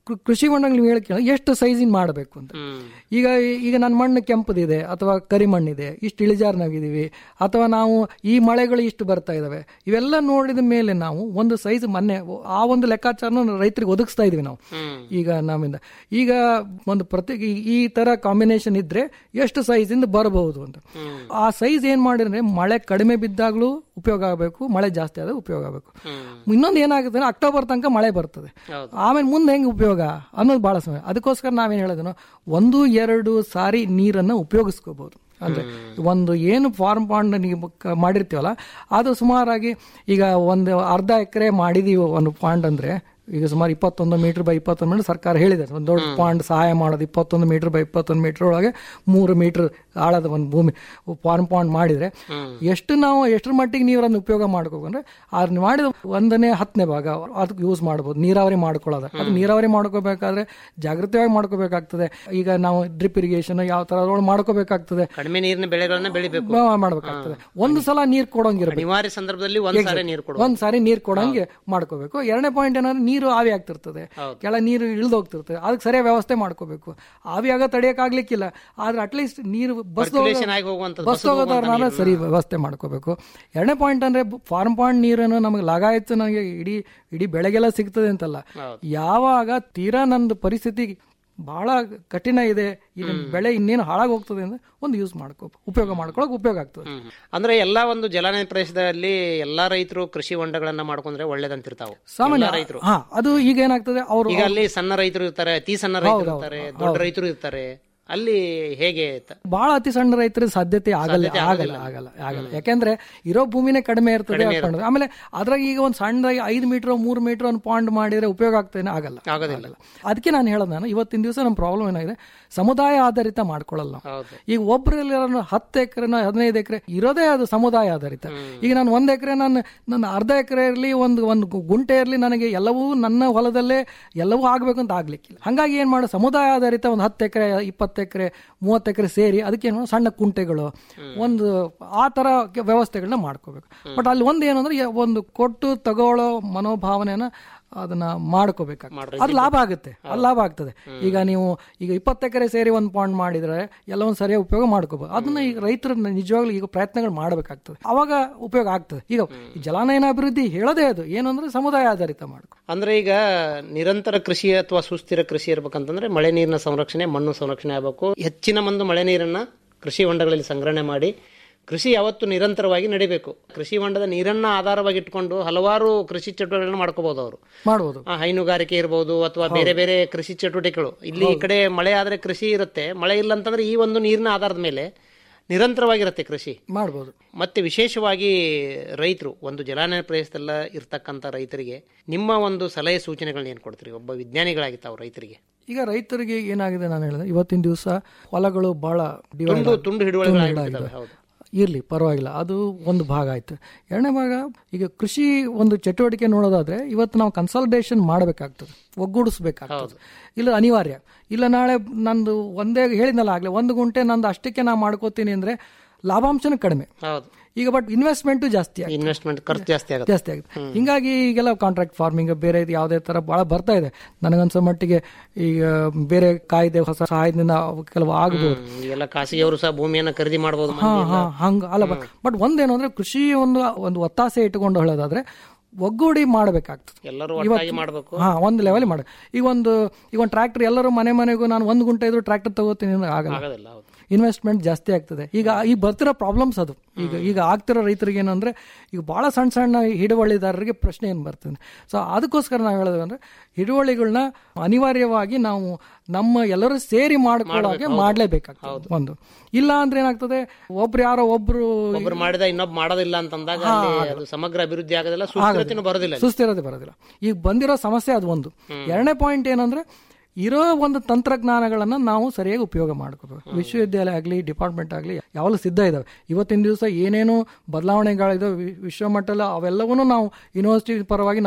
ಕೃ- ಕೃಷಿ ಹೊಂಡಗಳು ನೀವು ಹೇಳಿ ಕೇಳಿ ಎಷ್ಟು ಸೈಜಿನ ಮಾಡಬೇಕು ಅಂತ ಈಗ ಈಗ ನನ್ನ ಮಣ್ಣು ಕೆಂಪದಿದೆ ಅಥವಾ ಕರಿ ಮಣ್ಣಿದೆ ಇಷ್ಟು ಇಳಿಜಾರ್ನಾಗಿದ್ದೀವಿ ಅಥವಾ ನಾವು ಈ ಮಳೆಗಳು ಇಷ್ಟು ಬರ್ತಾ ಇದಾವೆ ಇವೆಲ್ಲ ನೋಡಿದ ಮೇಲೆ ನಾವು ಒಂದು ಸೈಜ್ ಮೊನ್ನೆ ಆ ಒಂದು ಲೆಕ್ಕಾಚಾರನ ರೈತರಿಗೆ ಒದಗಿಸ್ತಾ ಇದೀವಿ ನಾವು ಈಗ ನಮ್ಮಿಂದ ಈಗ ಒಂದು ಪ್ರತಿ ಈ- ಈ ತರ ಕಾಂಬಿನೇಷನ್ ಇದ್ರೆ ಎಷ್ಟು ಸೈಜ್ ಇಂದ ಬರಬಹುದು ಅಂತ ಆ ಸೈಜ್ ಏನ್ ಮಾಡಿದ್ರೆ ಮಳೆ ಕಡಿಮೆ ಬಿದ್ದಾಗ್ಲೂ ಉಪಯೋಗ ಆಗಬೇಕು ಮಳೆ ಜಾಸ್ತಿ ಆದಾಗ ಉಪಯೋಗ ಆಗಬೇಕು ಇನ್ನೊಂದು ಏನಾಗುತ್ತೆ ಅಂದ್ರೆ ಅಕ್ಟೋಬರ್ ತನಕ ಮಳೆ ಬರ್ತದೆ ಆಮೇಲೆ ಮುಂದೆ ಹೆಂಗೆ ಉಪಯೋಗ ಅನ್ನೋದು ಬಹಳ ಸಮಯ ಅದಕ್ಕೋಸ್ಕರ ನಾವೇನ್ ಹೇಳೋದನ್ನು ಒಂದು ಎರಡು ಸಾರಿ ನೀರನ್ನ ಉಪಯೋಗಿಸ್ಕೋಬಹುದು ಅಂದ್ರೆ ಒಂದು ಏನು ಫಾರ್ಮ್ ಪಾಂಡ್ ನೀವು ಕ- ಮಾಡಿರ್ತೀವಲ್ಲ ಅದು ಸುಮಾರಾಗಿ ಈಗ ಒಂದು ಅರ್ಧ ಎಕರೆ ಮಾಡಿದೀವಿ ಒಂದು ಪಾಂಡ್ ಅಂದ್ರೆ ಈಗ ಸುಮಾರು ಇಪ್ಪತ್ತೊಂದು ಮೀಟರ್ ಬೈ ಇಪ್ಪತ್ತೊಂದು ಮೀಟರ್ ಸರ್ಕಾರ ಹೇಳಿದೆ ಒಂದು ದೊಡ್ಡ ಪಾಂಡ್ ಸಹಾಯ ಮಾಡೋದು ಇಪ್ಪತ್ತೊಂದು ಮೀಟರ್ ಬೈ ಇಪ್ಪತ್ತೊಂದು ಮೀಟರ್ ಒಳಗೆ ಮೂರು ಮೀಟರ್ ಆಳದ ಒಂದು ಭೂಮಿ ಫಾರ್ಮ್ ಪಾಂಡ್ ಮಾಡಿದ್ರೆ ಎಷ್ಟು ನಾವು ಎಷ್ಟರ ಮಟ್ಟಿಗೆ ನೀರನ್ನು ಉಪಯೋಗ ಮಾಡ್ಕೋಬೇಕಂದ್ರೆ ಅದ್ ಮಾಡಿದ ಒಂದನೇ ಹತ್ತನೇ ಭಾಗ ಅದಕ್ಕೆ ಯೂಸ್ ಮಾಡ್ಬೋದು ನೀರಾವರಿ ಮಾಡ್ಕೊಳ್ಳೋದು ಅದು ನೀರಾವರಿ ಮಾಡ್ಕೋಬೇಕಾದ್ರೆ ಜಾಗೃತಿಯಾಗಿ ಮಾಡ್ಕೋಬೇಕಾಗ್ತದೆ ಈಗ ನಾವು ಡ್ರಿಪ್ ಇರಿಗೇಷನ್ ಯಾವ ತರ ಅದ್ರೊಳಗೆ ಮಾಡ್ಕೋಬೇಕಾಗ್ತದೆ ಕಡಿಮೆ ನೀರಿನ ಬೆಳೆಗಳನ್ನ ಬೆಳಿಬೇಕು ಬ- ಮಾಡ್ಬೇಕಾಗ್ತದೆ ಒಂದು ಸಲ ನೀರ್ ಕೊಡೋಂಗಿರ್ಬೇಕು ಅನಿವಾರ್ಯ ಸಂದರ್ಭದಲ್ಲಿ ಒಂದ್ ಸಾರಿ ನೀರು ಕೊಡು ಒಂದ್ ಸಾರಿ ನೀರ್ ಕೊಡಂಗೆ ಮಾಡ್ಕೋಬೇಕು ಎರಡನೇ ಪಾಯಿಂಟ್ ಏನಂದ್ರೆ ನೀರು ಆವಿ ಆಗ್ತಿರ್ತದೆ ಕೆಳ ನೀರು ಇಳಿದೋಗ್ತಿರ್ತದೆ ಅದಕ್ಕೆ ಸರಿಯಾದ ವ್ಯವಸ್ಥೆ ಮಾಡ್ಕೋಬೇಕು ಆವಿ ಆಗ ತಡೆಯಕ್ ಆಗ್ಲಿಕ್ಕಿಲ್ಲ ಆದ್ರೆ ಅಟ್ಲೀಸ್ಟ್ ನೀರು ಬಸ್ Circulation ಆಗಿ ಹೋಗುವಂಥದ್ದು, ಬಸ್ ಹೋಗೋದಾರ ಸರಿ ವ್ಯವಸ್ಥೆ ಮಾಡ್ಕೋಬೇಕು ಎರಡನೇ ಪಾಯಿಂಟ್ ಅಂದ್ರೆ ಫಾರ್ಮ್ ಪಾಯಿಂಟ್ ನೀರನ್ನು ನಮಗೆ ಲಗಾಯತ್ತು ನನಗೆ ಇಡೀ ಇಡೀ ಬೆಳೆಗೆಲ್ಲ ಸಿಗ್ತದೆ ಅಂತಲ್ಲ ಯಾವಾಗ ತೀರಾ ನಂದು ಪರಿಸ್ಥಿತಿ ಬಹಳ ಕಠಿಣ ಇದೆ ಇದು ಬೆಳೆ ಇನ್ನೇನು ಹಾಳಾಗಿ ಹೋಗ್ತದೆ ಅಂದ್ರೆ ಒಂದು ಯೂಸ್ ಮಾಡ್ಕೋ ಉಪಯೋಗ ಮಾಡ್ಕೊಳಕ್ ಉಪಯೋಗ ಆಗ್ತದೆ ಅಂದ್ರೆ ಎಲ್ಲಾ ಒಂದು ಜಲಾನಯ ಪ್ರದೇಶದಲ್ಲಿ ಎಲ್ಲಾ ರೈತರು ಕೃಷಿ ಹೊಂಡಗಳನ್ನ ಮಾಡ್ಕೊಂಡ್ರೆ ಒಳ್ಳೇದಂತಿರ್ತಾವ ಸಾಮಾನ್ಯ ರೈತರು ಹಾ ಅದು ಈಗ ಏನಾಗ್ತದೆ ಅವರು ಈಗ ಅಲ್ಲಿ ಸಣ್ಣ ರೈತರು ಇರ್ತಾರೆ ಅತಿ ಸಣ್ಣ ರೈತರು ಇರ್ತಾರೆ ದೊಡ್ಡ ರೈತರು ಇರ್ತಾರೆ ಅಲ್ಲಿ ಹೇಗೆ ತ- ಬಹಳ ಅತಿ ಸಣ್ಣ ರೈತರ ಸಾಧ್ಯತೆ ಆಗಲ್ಲ ಆಗಲ್ಲ ಆಗಲ್ಲ ಆಗಲ್ಲ ಯಾಕೆಂದ್ರೆ ಇರೋ ಭೂಮಿನೇ ಕಡಿಮೆ ಇರ್ತದೆ ಹಾಕೊಂಡು ಆಮೇಲೆ ಅದ್ರಾಗ ಈಗ ಒಂದು ಸಣ್ಣದಾಗಿ ಐದು ಮೀಟರ್ ಮೂರು ಮೀಟರ್ ಒಂದು ಪಾಂಡ್ ಮಾಡಿದ್ರೆ ಉಪಯೋಗ ಆಗ್ತೇನೆ ಆಗಲ್ಲ ಆಗೋದಿಲ್ಲ ಅದಕ್ಕೆ ನಾನು ಹೇಳೋದು ನಾನು ಇವತ್ತಿನ ದಿವಸ ನಮ್ಮ ಪ್ರಾಬ್ಲಮ್ ಏನಾಗಿದೆ ಸಮುದಾಯ ಆಧಾರಿತ ಮಾಡ್ಕೊಳ್ಳಲ್ಲ ನಾವು ಹೌದು ಈಗ ಒಬ್ಬರಲ್ಲಿ ಹತ್ತು ಎಕರೆನ ಹದಿನೈದು ಎಕರೆ ಇರೋದೇ ಅದು ಸಮುದಾಯ ಆಧಾರಿತ ಈಗ ನಾನು ಒಂದು ಎಕರೆ ನಾನು ನನ್ನ ಅರ್ಧ ಎಕರೆ ಇರಲಿ ಒಂದು ಒಂದು ಗು- ಗುಂಟೆ ಇರಲಿ ನನಗೆ ಎಲ್ಲವೂ ನನ್ನ ಹೊಲದಲ್ಲೇ ಎಲ್ಲವೂ ಆಗ್ಬೇಕು ಅಂತ ಆಗ್ಲಿಕ್ಕಿಲ್ಲ ಹಂಗಾಗಿ ಏನ್ ಮಾಡೋ ಸಮುದಾಯ ಆಧಾರಿತ ಒಂದು ಹತ್ತು ಎಕರೆ ಇಪ್ಪತ್ತು ಎಕರೆ ಮೂವತ್ತು ಎಕರೆ ಸೇರಿ ಅದಕ್ಕೆ ಏನು ಮಾಡೋದು? ಸಣ್ಣ ಕುಂಟೆಗಳು ಒಂದು ಆ ತರ ಕೆ- ವ್ಯವಸ್ಥೆಗಳನ್ನ ಮಾಡ್ಕೋಬೇಕು ಬಟ್ ಅಲ್ಲಿ ಒಂದು ಏನು ಅಂದ್ರೆ ಯ- ಒಂದು ಕೊಟ್ಟು ತಗೊಳ್ಳೋ ಮನೋಭಾವನೆನ ಅದನ್ನ ಮಾಡ್ಕೋಬೇಕಾಗ್ತದೆ ಅದು ಲಾಭ ಆಗುತ್ತೆ ಅದು ಲಾಭ ಆಗ್ತದೆ ಈಗ ನೀವು ಈಗ ಇಪ್ಪತ್ತು ಎಕರೆ ಸೇರಿ ಒಂದು ಪಾಂಡ್ ಮಾಡಿದ್ರೆ ಎಲ್ಲ ಒಂದು ಸರಿಯಾಗಿ ಉಪಯೋಗ ಮಾಡ್ಕೋಬಹುದು ಅದನ್ನ ಈಗ ರೈತರು ನಿಜವಾಗ್ಲೂ ಈಗ ಪ್ರಯತ್ನಗಳು ಮಾಡಬೇಕಾಗ್ತದೆ ಅವಾಗ ಉಪಯೋಗ ಆಗ್ತದೆ ಈಗ ಈ ಜಲಾನಯನ ಅಭಿವೃದ್ಧಿ ಹೇಳೋದೇ ಅದು ಏನು ಅಂದ್ರೆ ಸಮುದಾಯ ಆಧಾರಿತ ಮಾಡ್ಕೊ ಅಂದ್ರೆ ಈಗ ನಿರಂತರ ಕೃಷಿ ಅಥವಾ ಸುಸ್ಥಿರ ಕೃಷಿ ಇರ್ಬೇಕಂತಂದ್ರೆ ಮಳೆ ನೀರಿನ ಸಂರಕ್ಷಣೆ ಮಣ್ಣು ಸಂರಕ್ಷಣೆ ಆಗಬೇಕು ಹೆಚ್ಚಿನ ಒಂದು ಮಳೆ ನೀರನ್ನ ಕೃಷಿ ಹೊಂಡಗಳಲ್ಲಿ ಸಂಗ್ರಹಣೆ ಮಾಡಿ ಕೃಷಿ ಯಾವತ್ತು ನಿರಂತರವಾಗಿ ನಡಿಬೇಕು ಕೃಷಿ ಹೊಂಡದ ನೀರನ್ನ ಆಧಾರವಾಗಿ ಇಟ್ಕೊಂಡು ಹಲವಾರು ಕೃಷಿ ಚಟುವಟಿಕೆಗಳನ್ನು ಮಾಡ್ಕೋಬಹುದು ಅವರು ಮಾಡ್ಬೋದು ಆ, ಹೈನುಗಾರಿಕೆ ಇರ್ಬೋದು ಅಥವಾ ಬೇರೆ ಬೇರೆ ಕೃಷಿ ಚಟುವಟಿಕೆಗಳು ಇಲ್ಲಿ ಈ ಕಡೆ ಮಳೆ ಆದ್ರೆ ಕೃಷಿ ಇರುತ್ತೆ ಮಳೆ ಇಲ್ಲ ಅಂತಂದ್ರೆ ಈ ಒಂದು ನೀರಿನ ಆಧಾರದ ಮೇಲೆ ನಿರಂತರವಾಗಿರುತ್ತೆ ಕೃಷಿ ಮಾಡ್ಬೋದು ಮತ್ತೆ ವಿಶೇಷವಾಗಿ ರೈತರು ಒಂದು ಜಲಾನಯ ಪ್ರದೇಶದಲ್ಲ ಇರ್ತಕ್ಕಂಥ ರೈತರಿಗೆ ನಿಮ್ಮ ಒಂದು ಸಲಹೆ ಸೂಚನೆಗಳನ್ನ ಏನು ಕೊಡ್ತೀರಿ ಒಬ್ಬ ವಿಜ್ಞಾನಿಗಳಾಗಿ ತಾವು ರೈತರಿಗೆ ಈಗ ರೈತರಿಗೆ ಏನಾಗಿದೆ ನಾನು ಹೇಳಿದೆ ಇವತ್ತಿನ ದಿವಸ ಹೊಲಗಳು ಬಹಳ divide ತುಂಡು ಆಗಿ- ತುಂಡು ಹಿಡುವಳಿಗಳು ತುಂಡು ಆಗ್ಬಿಟ್ಟಿದಾವೆ, ಹಿಡುವಳಿಗಳು. ಹೌದು ಇರ್ಲಿ ಪರವಾಗಿಲ್ಲ ಅದು ಒಂದು ಭಾಗ ಆಯ್ತು ಎರಡನೇ ಭಾಗ ಈಗ ಕೃಷಿ ಒಂದು ಚಟುವಟಿಕೆ ನೋಡೋದಾದ್ರೆ ಇವತ್ತು ನಾವು ಕನ್ಸಲ್ಟೇಷನ್ ಮಾಡಬೇಕಾಗ್ತದೆ ಒಗ್ಗೂಡಿಸ್ಬೇಕಾಗ್ತದೆ ಇಲ್ಲ ಅನಿವಾರ್ಯ ಇಲ್ಲ ನಾಳೆ ನಂದು ಒಂದೇ ಹೇಳಿದ್ನಲ್ಲ ಆಗ್ಲೇ ಒಂದು ಗುಂಟೆ ನಂದು ಅಷ್ಟಕ್ಕೆ ನಾ ಮಾಡ್ಕೋತೀನಿ ಅಂದ್ರೆ ಲಾಭಾಂಶನೂ ಕಡಿಮೆ ಹೌದು ಈಗ ಬಟ್ ಇನ್ವೆಸ್ಟ್ಮೆಂಟು ಜಾಸ್ತಿ ಆಗಿದೆ ಇನ್ವೆಸ್ಟ್ಮೆಂಟ್ ಖರ್ಚು ಜಾಸ್ತಿ ಆಗುತ್ತೆ ಜಾಸ್ತಿ ಆಗುತ್ತೆ ಹಿಂಗಾಗಿ ಈಗೆಲ್ಲ ಕಾಂಟ್ರಾಕ್ಟ್ ಫಾರ್ಮಿಂಗ್ ಬೇರೆ ಇದು ಯಾವುದೇ ತರ ಬಹಳ ಬರ್ತಾ ಇದೆ ನನಗನ್ಸೋ ಮಟ್ಟಿಗೆ ಈಗ ಬೇರೆ ಕಾಯ್ದೆ ಹೊಸ ಸಹಾಯದಿಂದ ಅವು ಕೆಲವು ಆಗಬಹುದು ಹ್ಮ್, ಎಲ್ಲ ಖಾಸಗಿಯವರು ಸಹ ಭೂಮಿಯನ್ನ ಖರೀದಿ ಮಾಡಬಹುದು ಹಾ ಹಾ ಹಂಗ ಅಲ್ಲ ಬಟ್ ಒಂದೇನು ಅಂದ್ರೆ ಕೃಷಿ ಒಂದು ಒಂದು ಒತ್ತಾಸೆ ಇಟ್ಟುಕೊಂಡು ಹೇಳೋದಾದ್ರೆ ಒಗ್ಗೂಡಿ ಮಾಡಬೇಕಾಗ್ತದೆ ಎಲ್ಲರೂ ಒಟ್ಟಾಗಿ ಮಾಡಬೇಕು ಹಾ ಒಂದು ಲೆವೆಲ್ ಮಾಡಿ ಈಗ ಒಂದು ಈಗ ಒಂದು ಟ್ರ್ಯಾಕ್ಟರ್ ಎಲ್ಲರೂ ಮನೆ ಮನೆಗೂ ನಾನು ಒಂದು ಗುಂಟೆ ಇದ್ರು ಟ್ರ್ಯಾಕ್ಟರ್ ತಗೋತೀನಿ ಅಂದ್ರೆ ಆಗಲ್ಲ ಆಗೋದಿಲ್ಲ ಹೌದು ಇನ್ವೆಸ್ಟ್ಮೆಂಟ್ ಜಾಸ್ತಿ ಆಗ್ತದೆ ಈಗ ಈಗ ಬರ್ತಿರೋ ಪ್ರಾಬ್ಲಮ್ಸ್ ಅದು ಈಗ ಈಗ ಆಗ್ತಿರೋ ರೈತರಿಗೆ ಏನಂದ್ರೆ ಈಗ ಬಹಳ ಸಣ್ಣ ಸಣ್ಣ ಹಿಡುವಳಿದಾರರಿಗೆ ಪ್ರಶ್ನೆ ಏನು ಬರ್ತದೆ ಸೊ ಅದಕ್ಕೋಸ್ಕರ ನಾವು ಹೇಳೋದು ಅಂದ್ರೆ ಹಿಡುವಳಿಗಳನ್ನ ಅನಿವಾರ್ಯವಾಗಿ ನಾವು ನಮ್ಮ ಎಲ್ಲರೂ ಸೇರಿ ಮಾಡ್ಕೊಳ್ಳೋಕೆ ಮಾಡ್ಲೇಬೇಕಾಗ್ತದೆ ಒಂದು ಇಲ್ಲ ಅಂದ್ರೆ ಏನಾಗ್ತದೆ ಒಬ್ರು ಯಾರೋ ಒಬ್ರು ಒಬ್ರು ಮಾಡಿದ ಇನ್ನೊಬ್ಬ ಮಾಡೋದಿಲ್ಲ ಅಂತಂದಾಗ ಅಲ್ಲಿ ಅದು ಸಮಗ್ರ ಅಭಿವೃದ್ಧಿ ಆಗೋದಿಲ್ಲ ಸುಸ್ಥಿರತೆನೂ ಬರೋದಿಲ್ಲ ಅಲ್ಲಿ. ಸುಸ್ಥಿರತೆ ಬರೋದಿಲ್ಲ ಈಗ ಬಂದಿರೋ ಸಮಸ್ಯೆ ಅದು ಒಂದು ಎರಡನೇ ಪಾಯಿಂಟ್ ಏನಂದ್ರೆ ಇರೋ ಒಂದು ತಂತ್ರಜ್ಞಾನಗಳನ್ನ ನಾವು ಸರಿಯಾಗಿ ಉಪಯೋಗ ಮಾಡ್ಕೋಬೇಕು ವಿಶ್ವವಿದ್ಯಾಲಯ ಆಗಲಿ ಡಿಪಾರ್ಟ್ಮೆಂಟ್ ಆಗಲಿ ಯಾವಾಗಲೂ ಸಿದ್ಧ ಇದಾವೆ ಇವತ್ತಿನ ದಿವಸ ಏನೇನು ಬದಲಾವಣೆಗಳಿದಾವೆ ವಿ- ವಿಶ್ವ ಮಟ್ಟದಲ್ಲಿ ಅವೆಲ್ಲವನ್ನೂ ನಾವು ಯೂನಿವರ್ಸಿಟಿ ಪರವಾಗಿ ನಾವು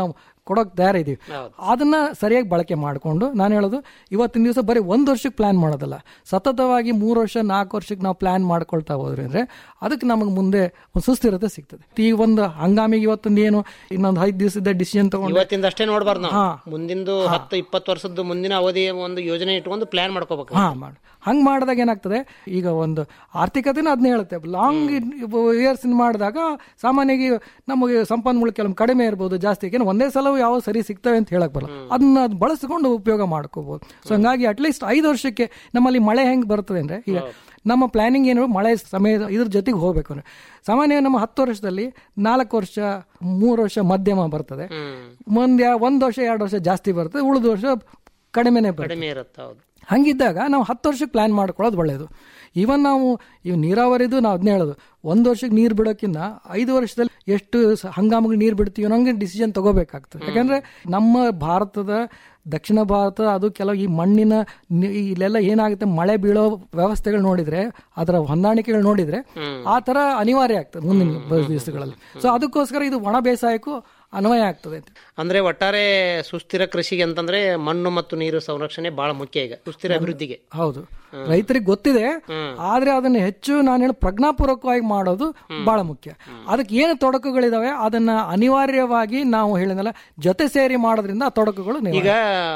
ಕೊಡೋಕೆ ತಯಾರಿದ್ದೀವಿ ಅದನ್ನ ಸರಿಯಾಗಿ ಬಳಕೆ ಮಾಡಿಕೊಂಡು ನಾನು ಹೇಳೋದು ಇವತ್ತಿನ ದಿವಸ ಬರೀ ಒಂದು ವರ್ಷಕ್ಕೆ ಪ್ಲಾನ್ ಮಾಡೋದಲ್ಲ ಸತತವಾಗಿ ಮೂರು ವರ್ಷ ನಾಲ್ಕು ವರ್ಷಕ್ಕೆ ನಾವು ಪ್ಲಾನ್ ಮಾಡ್ಕೊಳ್ತಾ ಹೋದ್ರಿ ಅಂದ್ರೆ ಅದಕ್ಕೆ ನಮಗೆ ಮುಂದೆ ಒಂದು ಸುಸ್ಥಿರತೆ ಸಿಗ್ತದೆ ಈ ಒಂದು ಹಂಗಾಮಿಗೆ ಇವತ್ತೊಂದು ಏನು ಇನ್ನೊಂದು ಐದು ದಿವಸದ ಡಿಸಿಷನ್ ತಗೊಂಡು ಇವತ್ತಿಂದ ಅಷ್ಟೇ ನೋಡ್ಬಾರ್ದು ನಾವು ಹಾ. ಮುಂದಿಂದು ಹತ್ತು ಇಪ್ಪತ್ತು ವರ್ಷದ ಮುಂದಿನ ಅವಧಿಯ ಒಂದು ಯೋಜನೆ ಇಟ್ಕೊಂಡು ಪ್ಲಾನ್ ಮಾಡ್ಕೋಬೇಕು ಹಾ ಮಾಡಿ ಹಂಗೆ ಮಾಡಿದಾಗ ಏನಾಗ್ತದೆ ಈಗ ಒಂದು ಆರ್ಥಿಕತೆನೂ ಅದನ್ನ ಹೇಳುತ್ತೆ ಲಾಂಗ್ ಇಯರ್ಸ್ ಮಾಡಿದಾಗ ಸಾಮಾನ್ಯವಾಗಿ ನಮಗೆ ಸಂಪನ್ಮೂಲ ಕೆಲವು ಕಡಿಮೆ ಇರ್ಬೋದು ಜಾಸ್ತಿ ಯಾಕೆಂದ್ರೆ ಒಂದೇ ಸಲ ಯಾವ ಸರಿ ಸಿಗ್ತವೆ ಅಂತ ಹೇಳಕ್ ಬರಲ್ಲ ಅದನ್ನ ಅದ್ ಬಳಸ್ಕೊಂಡು ಉಪಯೋಗ ಮಾಡ್ಕೋಬಹುದು ಸೊ ಹಂಗಾಗಿ ಅಟ್ಲೀಸ್ಟ್ ಐದು ವರ್ಷಕ್ಕೆ ನಮ್ಮಲ್ಲಿ ಮಳೆ ಹೆಂಗ್ ಬರ್ತದೆ ಅಂದ್ರೆ ಈಗ ನಮ್ಮ ಪ್ಲಾನಿಂಗ್ ಏನು ಮಳೆ ಸಮಯ ಇದ್ರ ಜೊತೆಗೆ ಹೋಗ್ಬೇಕು ಅಂದ್ರೆ ಸಾಮಾನ್ಯ ನಮ್ಮ ಹತ್ತು ವರ್ಷದಲ್ಲಿ ನಾಲ್ಕು ವರ್ಷ ಮೂರು ವರ್ಷ ಮಧ್ಯಮ ಬರ್ತದೆ ಒಂದ್ ಯಾ- ಒಂದ್ ವರ್ಷ ಎರಡು ವರ್ಷ ಜಾಸ್ತಿ ಬರ್ತದೆ ಉಳಿದ ವರ್ಷ ಕಡಿಮೆನೆ ಬರ್ತದೆ ಕಡಿಮೆ ಇರುತ್ತೆ ಹೌದು ಹಂಗಿದ್ದಾಗ ನಾವು ಹತ್ತು ವರ್ಷಕ್ಕೆ ಪ್ಲಾನ್ ಮಾಡ್ಕೊಳ್ಳೋದು ಒಳ್ಳೆಯದು ಈವನ್ ನಾವು ಇವು ನೀರಾವರಿದು ನಾವು ಅದನ್ನೇ ಹೇಳೋದು ಒಂದು ವರ್ಷಕ್ಕೆ ನೀರು ಬಿಡೋಕ್ಕಿಂತ ಐದು ವರ್ಷದಲ್ಲಿ ಎಷ್ಟು ಸ- ಹಂಗಾಮಿಗೆ ನೀರು ಬಿಡ್ತೀವಿ ಅನ್ನೋಂಗೆ ಡಿಸಿಷನ್ ತಗೋಬೇಕಾಗ್ತದೆ ಯಾಕಂದ್ರೆ ನಮ್ಮ ಭಾರತದ ದಕ್ಷಿಣ ಭಾರತ ಅದು ಕೆಲವು ಈ ಮಣ್ಣಿನ ನಿ- ಇಲ್ಲೆಲ್ಲ ಏನಾಗುತ್ತೆ ಮಳೆ ಬೀಳೋ ವ್ಯವಸ್ಥೆಗಳು ನೋಡಿದ್ರೆ ಅದರ ಹೊಂದಾಣಿಕೆಗಳು ನೋಡಿದ್ರೆ ಆ ತರ ಅನಿವಾರ್ಯ ಆಗ್ತದೆ ಮುಂದಿನ ಬ- ದಿವಸಗಳಲ್ಲಿ ಸೊ ಅದಕ್ಕೋಸ್ಕರ ಇದು ಒಣ ಬೇಸಾಯಕ್ಕೂ ಅನ್ವಯ ಆಗ್ತದೆ ಅಂತ ಅಂದ್ರೆ ಒಟ್ಟಾರೆ ಸುಸ್ಥಿರ ಕೃಷಿಗೆ ಅಂತಂದ್ರೆ ಮಣ್ಣು ಮತ್ತು ನೀರು ಸಂರಕ್ಷಣೆ ಬಹಳ ಮುಖ್ಯ ಈಗ ಸುಸ್ಥಿರ ಅಭಿವೃದ್ಧಿಗೆ ಹೌದು ರೈತರಿಗೆ ಗೊತ್ತಿದೆ ಆದ್ರೆ ಅದನ್ನ ಹೆಚ್ಚು ನಾನು ಹೇಳಿ ಪ್ರಜ್ಞಾಪೂರ್ವಕವಾಗಿ ಮಾಡೋದು ಬಹಳ ಮುಖ್ಯ ಅದಕ್ಕೆ ಏನು ತೊಡಕುಗಳಿದಾವೆ ಅದನ್ನ ಅನಿವಾರ್ಯವಾಗಿ ನಾವು ಹೇಳಿದಲ್ಲ ಜೊತೆ ಸೇರಿ ಮಾಡೋದ್ರಿಂದ ಆ ತೊಡಕುಗಳು ನಿವಾರಣೆ. ಈಗ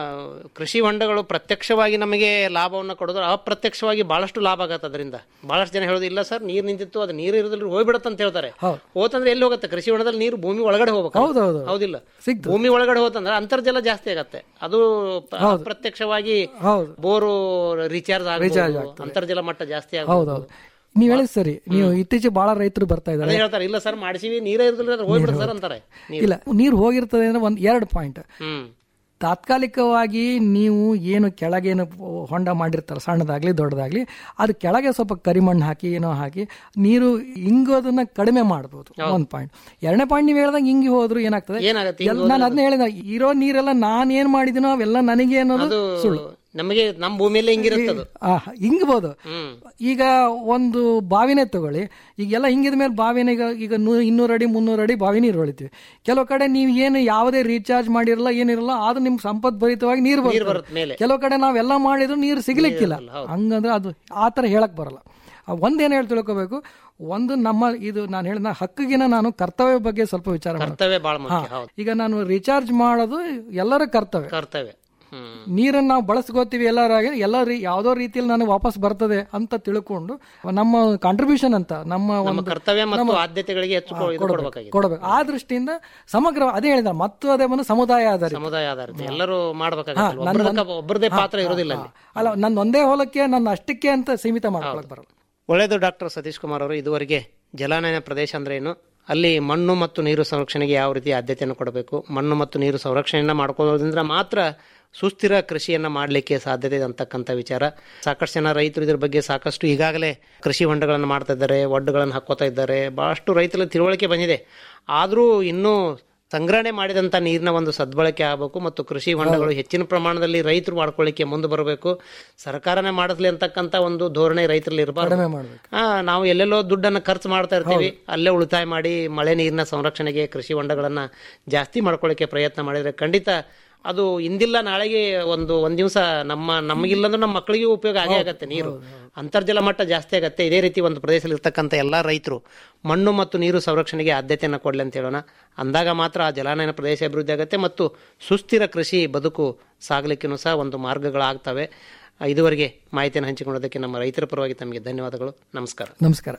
ಕೃಷಿ ಹೊಂಡಗಳು ಪ್ರತ್ಯಕ್ಷವಾಗಿ ನಮಗೆ ಲಾಭವನ್ನು ಕೊಡೋದು ಅಪ್ರತ್ಯಕ್ಷವಾಗಿ ಬಹಳಷ್ಟು ಲಾಭ ಆಗತ್ತೆ ಅದರಿಂದ ಬಹಳಷ್ಟು ಜನ ಹೇಳೋದು ಇಲ್ಲ ಸರ್ ನೀರು ನಿಂತಿತ್ತು ಅದು ನೀರು ಇರೋದ್ರಲ್ಲಿ ಹೋಗ್ಬಿಡತ್ತೆ ಅಂತ ಹೇಳ್ತಾರೆ ಹೌದು. ಹೋತಂದ್ರೆ ಎಲ್ಲಿ ಹೋಗುತ್ತೆ ಕೃಷಿ ಹೊಂಡದಲ್ಲಿ ನೀರು ಭೂಮಿ ಒಳಗಡೆ ಹೋಗ್ಬೇಕು ಹೌದು, ಹೌದು. ಹೌದಿಲ್ಲ ಸಿಗ್ತದೆ. ಭೂಮಿ ಒಳಗಡೆ ಹೋತಂದ್ರೆ ಅಂತರ್ಜಲ ಜಾಸ್ತಿ ಆಗತ್ತೆ ಅದು ಪ- ಅಪ್ರತ್ಯಕ್ಷವಾಗಿ ಹೌದು. ಬೋರು ರೀಚಾರ್ಜ್ Recharge ಆಗಬಹುದು ಅಂತರ್ಜಲ ಮಟ್ಟ ಜಾಸ್ತಿ ಹೌದೌದು ಆಗಬಹುದು ನೀವ್ ಹೇಳಿದ್ ಸರಿ ನೀವು ಇತ್ತೀಚೆಗೆ ಬಹಳ ರೈತರು ಬರ್ತಾ ಇದ್ದಾರೆ ಅದೇ ಹೇಳ್ತಾರೆ ಇಲ್ಲ ಸರ್ ಮಾಡಿಸಿವಿ ನೀರೇ ಇರೋದಿಲ್ಲ ಹೋಗ್ಬಿಡುತ್ತೆ ಸರ್ ಅಂತಾರೆ ನೀರು. ಇಲ್ಲ ನೀರು ಹೋಗಿರ್ತದೆ ಅಂದ್ರೆ ಒಂದ್ ಎರಡು ಪಾಯಿಂಟ್ ಹ್ಮ್ ತಾತ್ಕಾಲಿಕವಾಗಿ ನೀವು ಏನು ಕೆಳಗೇನು ಹೊಂಡ ಮಾಡಿರ್ತಾರೆ ಸಣ್ಣದಾಗ್ಲಿ ದೊಡ್ಡದಾಗ್ಲಿ ಅದು ಕೆಳಗೆ ಸ್ವಲ್ಪ ಕರಿಮಣ್ಣು ಹಾಕಿ ಏನೋ ಹಾಕಿ ನೀರು ಇಂಗೋದನ್ನ ಕಡಿಮೆ ಮಾಡ್ಬೋದು ಒಂದ್ ಪಾಯಿಂಟ್ ಎರಡನೇ ಪಾಯಿಂಟ್ ನೀವು ಹೇಳ್ದಂಗೆ ಹಿಂಗಿ ಹೋದ್ರು ಏನಾಗ್ತದೆ ಏನಾಗತ್ತೆ ಎಲ್- ನಾನು ಅದನ್ನ ಹೇಳಿದ ಇರೋ ನೀರೆಲ್ಲ ನಾನ್ ಏನ್ ಮಾಡಿದಿನೋ ಅವೆಲ್ಲ ನನಗೆ ಅನ್ನೋದು ಅದು ಸುಳ್ಳು ನಮಗೆ ನಮ್ಮ ಭೂಮಿಯಲ್ಲೇ ಹಿಂಗಿರುತ್ತೆ ಅದು ಆ, ಹಿಂಗ್ಬೋದು ಈಗ ಒಂದು ಬಾವಿನೇ ತಗೊಳ್ಳಿ ಈಗೆಲ್ಲ ಹಿಂಗಿದ ಮೇಲೆ ಬಾವಿನ ಈಗ ಈಗ ನೂ- ಇನ್ನೂರು ಅಡಿ ಮುನ್ನೂರು ಅಡಿ ಬಾವಿ ನೀರು ಹೊಳಿತೀವಿ ಕೆಲವು ಕಡೆ ನೀವು ಏನು ಯಾವುದೇ ರೀಚಾರ್ಜ್ ಮಾಡಿರಲ್ಲ ಏನಿರಲ್ಲ ಆದ್ರೂ ನಿಮ್ಗೆ ಸಂಪತ್ ಭರಿತವಾಗಿ ನೀರು ಬರುತ್ತೆ ಬರುತ್ತೆ ಮೇಲೆ. ಕೆಲವು ಕಡೆ ನಾವೆಲ್ಲ ಮಾಡಿದ್ರು ನೀರು ಸಿಗ್ಲಿಕ್ಕಿಲ್ಲ ಹಂಗಂದ್ರೆ ಅದು ಆ ಥರ ಹೇಳಕ್ ಬರಲ್ಲ ಆ, ಒಂದೇನ್ ಹೇಳಿ ತಿಳ್ಕೊಬೇಕು ಒಂದು ನಮ್ಮ ಇದು ನಾನು ಹೇಳಿದ ಹಕ್ಕಿಗಿನ ನಾನು ಕರ್ತವ್ಯ ಬಗ್ಗೆ ಸ್ವಲ್ಪ ವಿಚಾರ ಮಾಡ್ತೀನಿ. ಕರ್ತವ್ಯ ಬಹಳ ಮುಖ್ಯ ಹಾ. ಹೌದು ಈಗ ನಾನು ರೀಚಾರ್ಜ್ ಮಾಡೋದು ಎಲ್ಲರ ಕರ್ತವ್ಯ ಕರ್ತವ್ಯ ಹ್ಮ್ ನೀರನ್ನು ನಾವು ಬಳಸ್ಕೋತೀವಿ ಎಲ್ಲರಾಗಿ ಎಲ್ಲ ರೀ ಯಾವ್ದೋ ರೀತಿಯಲ್ಲಿ ನನಗೆ ವಾಪಸ್ ಬರ್ತದೆ ಅಂತ ತಿಳ್ಕೊಂಡು ನಮ್ಮ ಕಾಂಟ್ರಿಬ್ಯೂಷನ್ ಅಂತ ನಮ್ಮ ನಮ್ಮ ಒಂದು ಕರ್ತವ್ಯ ಮತ್ತು ನಮ್ಮ- ಆದ್ಯತೆಗಳಿಗೆ ಹೆಚ್ಚು ಹಾ, ಕೊ- ಇದು ಕೊಡ್ಬೇಕು, ಕೊಡ್ಬೇಕಾಗಿದೆ ಕೊಡ್ಬೇಕು ಆ ದೃಷ್ಟಿಯಿಂದ ಸಮಗ್ರ ಅದೇ ಹೇಳಿದ ಮತ್ತು ಅದೇ ಬಂದು ಸಮುದಾಯ ಆಧಾರಿತ ಸಮುದಾಯ ಆಧಾರಿತ ಎಲ್ಲರೂ ಹಾ, ಮಾಡ್ಬೇಕಾಗತ್ತಲ್ಲ ನನ್ನ ಒಬ್ಬರದಕ್ಕ ಒಂದು- ಒಬ್ಬರದೇ ಹಾ, ಪಾತ್ರ ಹಾ, ಇರೋದಿಲ್ಲ ಹಾ. ಅಲ್ಲಿ ಅಲ್ಲ ನನ್ನ ಒಂದೇ ಹೊಲಕ್ಕೆ ನನ್ನ ಅಷ್ಟಕ್ಕೆ ಅಂತ ಸೀಮಿತ ಮಾಡ್ಕೊಳಕ್ ಬರಲ್ಲ ಒಳ್ಳೆಯದು ಡಾಕ್ಟರ್ ಸತೀಶ್ ಕುಮಾರ್ ಅವರು ಇದುವರೆಗೆ ಜಲಾನಯನ ಪ್ರದೇಶ ಅಂದ್ರೆ ಏನು ಅಲ್ಲಿ ಮಣ್ಣು ಮತ್ತು ನೀರು ಸಂರಕ್ಷಣೆಗೆ ಯಾವ ರೀತಿ ಆದ್ಯತೆಯನ್ನು ಕೊಡಬೇಕು ಮಣ್ಣು ಮತ್ತು ನೀರು ಸಂರಕ್ಷಣೆಯನ್ನ ಮಾಡ್ಕೊಳ್ಳೋದ್ರಿಂದ ಮಾತ್ರ ಸುಸ್ಥಿರ ಕೃಷಿಯನ್ನ ಮಾಡಲಿಕ್ಕೆ ಸಾಧ್ಯತೆ ಇದೆ ಅಂತಕ್ಕಂಥ ವಿಚಾರ ಸಾಕಷ್ಟು ಜನ ರೈತರು ಇದ್ರ ಬಗ್ಗೆ ಸಾಕಷ್ಟು ಈಗಾಗಲೇ ಕೃಷಿ ಹೊಂಡಗಳನ್ನು ಮಾಡ್ತಾ ಇದ್ದಾರೆ ಒಡ್ಡುಗಳನ್ನು ಹಾಕೋತಾ ಇದ್ದಾರೆ ಬಹಳಷ್ಟು ರೈತರಲ್ಲಿ ತಿಳುವಳಿಕೆ ಬಂದಿದೆ ಆದರೂ ಇನ್ನೂ ಸಂಗ್ರಹಣೆ ಮಾಡಿದಂಥ ನೀರಿನ ಒಂದು ಸದ್ಬಳಕೆ ಆಗಬೇಕು ಮತ್ತು ಕೃಷಿ ಹೊಂಡಗಳು ಹೆಚ್ಚಿನ ಪ್ರಮಾಣದಲ್ಲಿ ರೈತರು ಮಾಡ್ಕೊಳ್ಳಿಕ್ಕೆ ಮುಂದೆ ಬರಬೇಕು ಸರ್ಕಾರನೇ ಮಾಡಿಸ್ಲಿ ಅಂತಕ್ಕಂಥ ಒಂದು ಧೋರಣೆ ರೈತರಲ್ಲಿ ಇರಬಾರ್ದು ಕಡಿಮೆ ಮಾಡ್ಬೇಕು ಆ, ನಾವು ಎಲ್ಲೆಲ್ಲೋ ದುಡ್ಡನ್ನು ಖರ್ಚು ಮಾಡ್ತಾ ಇರ್ತೀವಿ ಅಲ್ಲೇ ಉಳಿತಾಯ ಮಾಡಿ ಮಳೆ ನೀರಿನ ಸಂರಕ್ಷಣೆಗೆ ಕೃಷಿ ಹೊಂಡಗಳನ್ನ ಜಾಸ್ತಿ ಮಾಡ್ಕೊಳ್ಳಿಕ್ಕೆ ಪ್ರಯತ್ನ ಮಾಡಿದ್ರೆ ಖಂಡಿತ ಅದು ಇಂದಿಲ್ಲ ನಾಳೆಗೆ ಒಂದು ಒಂದ್ ದಿವಸ ನಮ್ಮ ನಮಗಿಲ್ಲಂದ್ರೂ ನಮ್ಮ ಮಕ್ಕಳಿಗೂ ಉಪಯೋಗ ಆಗೇ ಆಗತ್ತೆ ನೀರು ಅಂತರ್ಜಲ ಮಟ್ಟ ಜಾಸ್ತಿ ಆಗತ್ತೆ ಇದೇ ರೀತಿ ಒಂದು ಪ್ರದೇಶದಲ್ಲಿ ಇರ್ತಕ್ಕಂಥ ಎಲ್ಲಾ ರೈತರು ಮಣ್ಣು ಮತ್ತು ನೀರು ಸಂರಕ್ಷಣೆಗೆ ಆದ್ಯತೆಯನ್ನು ಕೊಡ್ಲಿ ಅಂತ ಹೇಳೋಣ ಅಂದಾಗ ಮಾತ್ರ ಆ ಜಲಾನಯನ ಪ್ರದೇಶ ಅಭಿವೃದ್ಧಿ ಆಗುತ್ತೆ ಮತ್ತು ಸುಸ್ಥಿರ ಕೃಷಿ ಬದುಕು ಸಾಗಲಿಕ್ಕೂ ಸಹ ಒಂದು ಮಾರ್ಗಗಳಾಗ್ತವೆ ಆ, ಇದುವರೆಗೆ ಮಾಹಿತಿಯನ್ನು ಹಂಚಿಕೊಳ್ಳೋದಕ್ಕೆ ನಮ್ಮ ರೈತರ ಪರವಾಗಿ ತಮಗೆ ಧನ್ಯವಾದಗಳು ನಮಸ್ಕಾರ ನಮಸ್ಕಾರ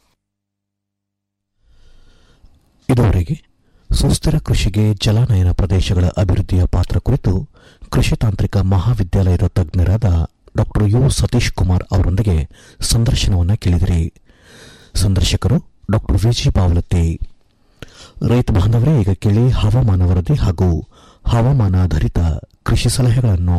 ಇದುವರೆಗೆ ಸುಸ್ಥಿರ ಕೃಷಿಗೆ ಜಲಾನಯನ ಪ್ರದೇಶಗಳ ಅಭಿವೃದ್ಧಿಯ ಪಾತ್ರ ಕುರಿತು ಕೃಷಿ ತಾಂತ್ರಿಕ ಮಹಾವಿದ್ಯಾಲಯದ ತಜ್ಞರಾದ ಡಾಕ್ಟರ್ ಯು ಸತೀಶ್ ಕುಮಾರ್ ಅವರೊಂದಿಗೆ ಸಂದರ್ಶನವನ್ನು ಕೇಳಿದಿರಿ ಸಂದರ್ಶಕರು ಡಾಕ್ಟರ್ ವಿಜಿ ಪಾವಲತ್ತಿ ರೈತ ಬಾಂಧವರೇ ಈಗ ಕೇಳಿ ಹವಾಮಾನ ವರದಿ ಹಾಗೂ ಹವಾಮಾನ ಆಧಾರಿತ ಕೃಷಿ ಸಲಹೆಗಳನ್ನು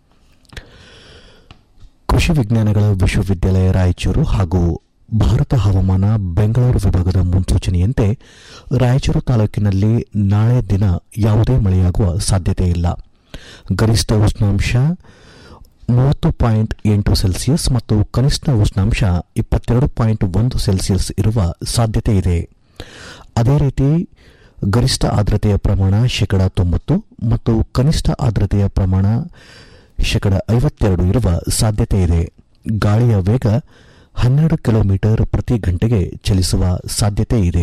ಕೃಷಿ ವಿಜ್ಞಾನಗಳ ವಿಶ್ವವಿದ್ಯಾಲಯ ರಾಯಚೂರು ಹಾಗೂ ಭಾರತ ಹವಾಮಾನ ಬೆಂಗಳೂರು ವಿಭಾಗದ ಮುನ್ಸೂಚನೆಯಂತೆ ರಾಯಚೂರು ತಾಲೂಕಿನಲ್ಲಿ ನಾಳೆ ದಿನ ಯಾವುದೇ ಮಳೆಯಾಗುವ ಸಾಧ್ಯತೆ ಇಲ್ಲ ಗರಿಷ್ಠ ಉಷ್ಣಾಂಶ ಮೂವತ್ತು ಪಾಯಿಂಟ್ ಎಂಟು ಸೆಲ್ಸಿಯಸ್ ಮತ್ತು ಕನಿಷ್ಠ ಉಷ್ಣಾಂಶ ಇಪ್ಪತ್ತೆರಡು ಪಾಯಿಂಟ್ ಒಂದು ಸೆಲ್ಸಿಯಸ್ ಇರುವ ಸಾಧ್ಯತೆ ಇದೆ ಅದೇ ರೀತಿ ಗರಿಷ್ಠ ಆರ್ದ್ರತೆಯ ಪ್ರಮಾಣ ಶೇಕಡ ತೊಂಬತ್ತು ಮತ್ತು ಕನಿಷ್ಠ ಆರ್ದ್ರತೆಯ ಪ್ರಮಾಣ ಶೇಕಡ ಐವತ್ತೆರಡು ಇರುವ ಸಾಧ್ಯತೆ ಇದೆ ಗಾಳಿಯ ವೇಗ ಹನ್ನೆರಡು ಕಿಲೋಮೀಟರ್ ಪ್ರತಿ ಗಂಟೆಗೆ ಚಲಿಸುವ ಸಾಧ್ಯತೆ ಇದೆ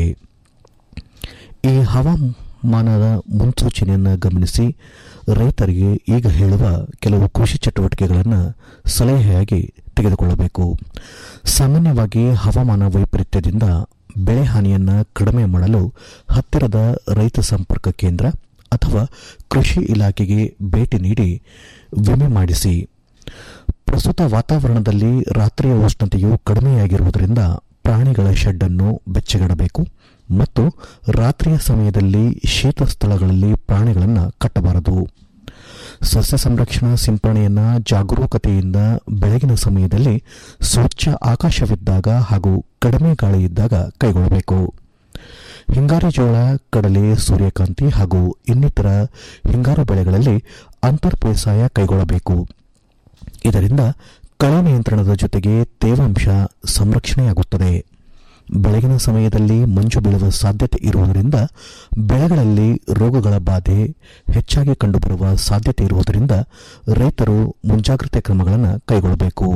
ಈ ಹವಾಮಾನದ ಮುನ್ಸೂಚನೆಯನ್ನು ಗಮನಿಸಿ ರೈತರಿಗೆ ಈಗ ಹೇಳುವ ಕೆಲವು ಕೃಷಿ ಚಟುವಟಿಕೆಗಳನ್ನು ಸಲಹೆಯಾಗಿ ತೆಗೆದುಕೊಳ್ಳಬೇಕು ಸಾಮಾನ್ಯವಾಗಿ ಹವಾಮಾನ ವೈಪರೀತ್ಯದಿಂದ ಬೆಳೆ ಹಾನಿಯನ್ನು ಕಡಿಮೆ ಮಾಡಲು ಹತ್ತಿರದ ರೈತ ಸಂಪರ್ಕ ಕೇಂದ್ರ ಅಥವಾ ಕೃಷಿ ಇಲಾಖೆಗೆ ಭೇಟಿ ನೀಡಿ ವಿಮೆ ಮಾಡಿಸಿ ಪ್ರಸ್ತುತ ವಾತಾವರಣದಲ್ಲಿ ರಾತ್ರಿಯ ಉಷ್ಣತೆಯು ಕಡಿಮೆಯಾಗಿರುವುದರಿಂದ ಪ್ರಾಣಿಗಳ ಶೆಡ್ ಅನ್ನು ಬೆಚ್ಚಗಿಡಬೇಕು ಮತ್ತು ರಾತ್ರಿಯ ಸಮಯದಲ್ಲಿ ಶೀತ ಸ್ಥಳಗಳಲ್ಲಿ ಪ್ರಾಣಿಗಳನ್ನು ಕಟ್ಟಬಾರದು ಸಸ್ಯ ಸಂರಕ್ಷಣಾ ಸಿಂಪರಣೆಯನ್ನ ಜಾಗರೂಕತೆಯಿಂದ ಬೆಳಗಿನ ಸಮಯದಲ್ಲಿ ಸ್ವಚ್ಛ ಆಕಾಶವಿದ್ದಾಗ ಹಾಗೂ ಕಡಿಮೆ ಗಾಳಿ ಇದ್ದಾಗ ಕೈಗೊಳ್ಳಬೇಕು ಹಿಂಗಾರು ಜೋಳ ಕಡಲೆ ಸೂರ್ಯಕಾಂತಿ ಹಾಗೂ ಇನ್ನಿತರ ಹಿಂಗಾರು ಬೆಳೆಗಳಲ್ಲಿ ಅಂತರ್ ಬೇಸಾಯ ಕೈಗೊಳ್ಳಬೇಕು ಇದರಿಂದ ಕಳೆ ನಿಯಂತ್ರಣದ ಜೊತೆಗೆ ತೇವಾಂಶ ಸಂರಕ್ಷಣೆಯಾಗುತ್ತದೆ ಬೆಳಗಿನ ಸಮಯದಲ್ಲಿ ಮಂಜು ಬೀಳುವ ಸಾಧ್ಯತೆ ಇರುವುದರಿಂದ ಬೆಳೆಗಳಲ್ಲಿ ರೋಗಗಳ ಬಾಧೆ ಹೆಚ್ಚಾಗಿ ಕಂಡುಬರುವ ಸಾಧ್ಯತೆ ಇರುವುದರಿಂದ ರೈತರು ಮುಂಜಾಗ್ರತೆ ಕ್ರಮಗಳನ್ನು ಕೈಗೊಳ್ಳಬೇಕು